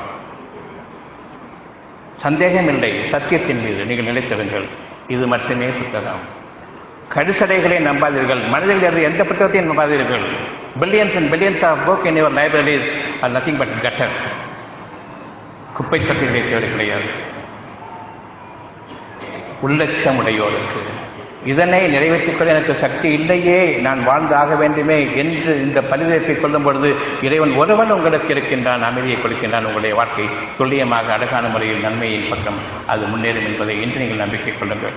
சந்தேகம் இல்லை சத்தியத்தின் மீது நீங்கள் நிலைத்திருங்கள் இது மட்டுமே புத்தகம் கடிசடைகளை நம்பாதீர்கள் மனிதர்கள் எழுதிய எந்த புத்தகத்தையும் நம்பாதீர்கள் billions and billions of book in your libraries are nothing but gutter குப்பை தொட்டிகளை தேவை கிடையாது உள்ளச்சமுடையோருக்கு இதனை நிறைவேற்றிக் கொள்ள எனக்கு சக்தி இல்லையே நான் வாழ்ந்தாக வேண்டுமே என்று இந்த பரிதவிப்பை கொள்ளும் பொழுது இறைவன் ஒருவன் உங்களுக்கு இருக்கின்றான் அமைதியை கொடுக்கின்றான் உங்களுடைய வாழ்க்கை துல்லியமாக அழகான முறையில் நன்மையின் பக்கம் அது முன்னேறும் என்பதை இன்று நீங்கள் நம்பிக்கை கொள்ளுங்கள்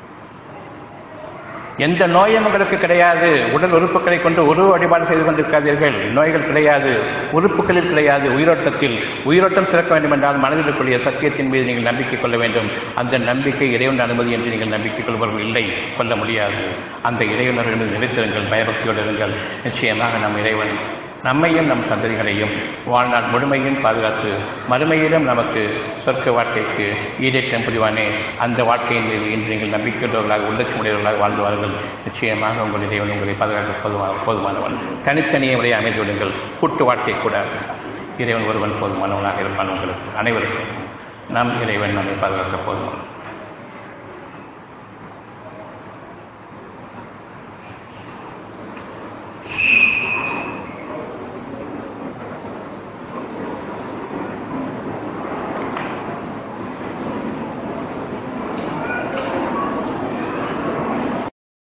எந்த நோயும் உங்களுக்கு கிடையாது உடல் உறுப்புகளை கொண்டு உருவ வழிபாடு செய்து கொண்டிருக்காதீர்கள் நோய்கள் கிடையாது உறுப்புகளில் கிடையாது உயிரோட்டத்தில் உயிரோட்டம் சிறக்க வேண்டும் என்றால் மனதில் இருக்கக்கூடிய சத்தியத்தின் மீது நீங்கள் நம்பிக்கை கொள்ள வேண்டும் அந்த நம்பிக்கை இறைவன் அனுமதி என்று நீங்கள் நம்பிக்கை கொள்பவர்கள் இல்லை கொள்ள முடியாது அந்த இறைவனர்கள் மீது நிலைத்திருங்கள் பயபக்தியோடு இருங்கள் நிச்சயமாக நம் இறைவன் நம்மையும் நம் சந்ததிகளையும் வாழ்நாள் முழுமையும் பாதுகாத்து மறுமையிலும் நமக்கு சொர்க்க வாழ்க்கைக்கு ஈடேற்றம் புரிவானே அந்த வாழ்க்கையின் மீது இன்று நீங்கள் நம்பிக்கையுள்ளவர்களாக உள்ளட்சமுடையவர்களாக வாழ்ந்துவார்கள் நிச்சயமாக உங்கள் இறைவன் உங்களை பாதுகாக்க போதுமான போதுமானவன் தனித்தனியே முறையை அமைந்து விடுங்கள் கூட்டு வாழ்க்கை கூட இறைவன் ஒருவன் போதுமானவனாக இருப்பான் உங்களுக்கு அனைவருக்கும் நம் இறைவன் நம்மை பாதுகாக்க போதுமானவன்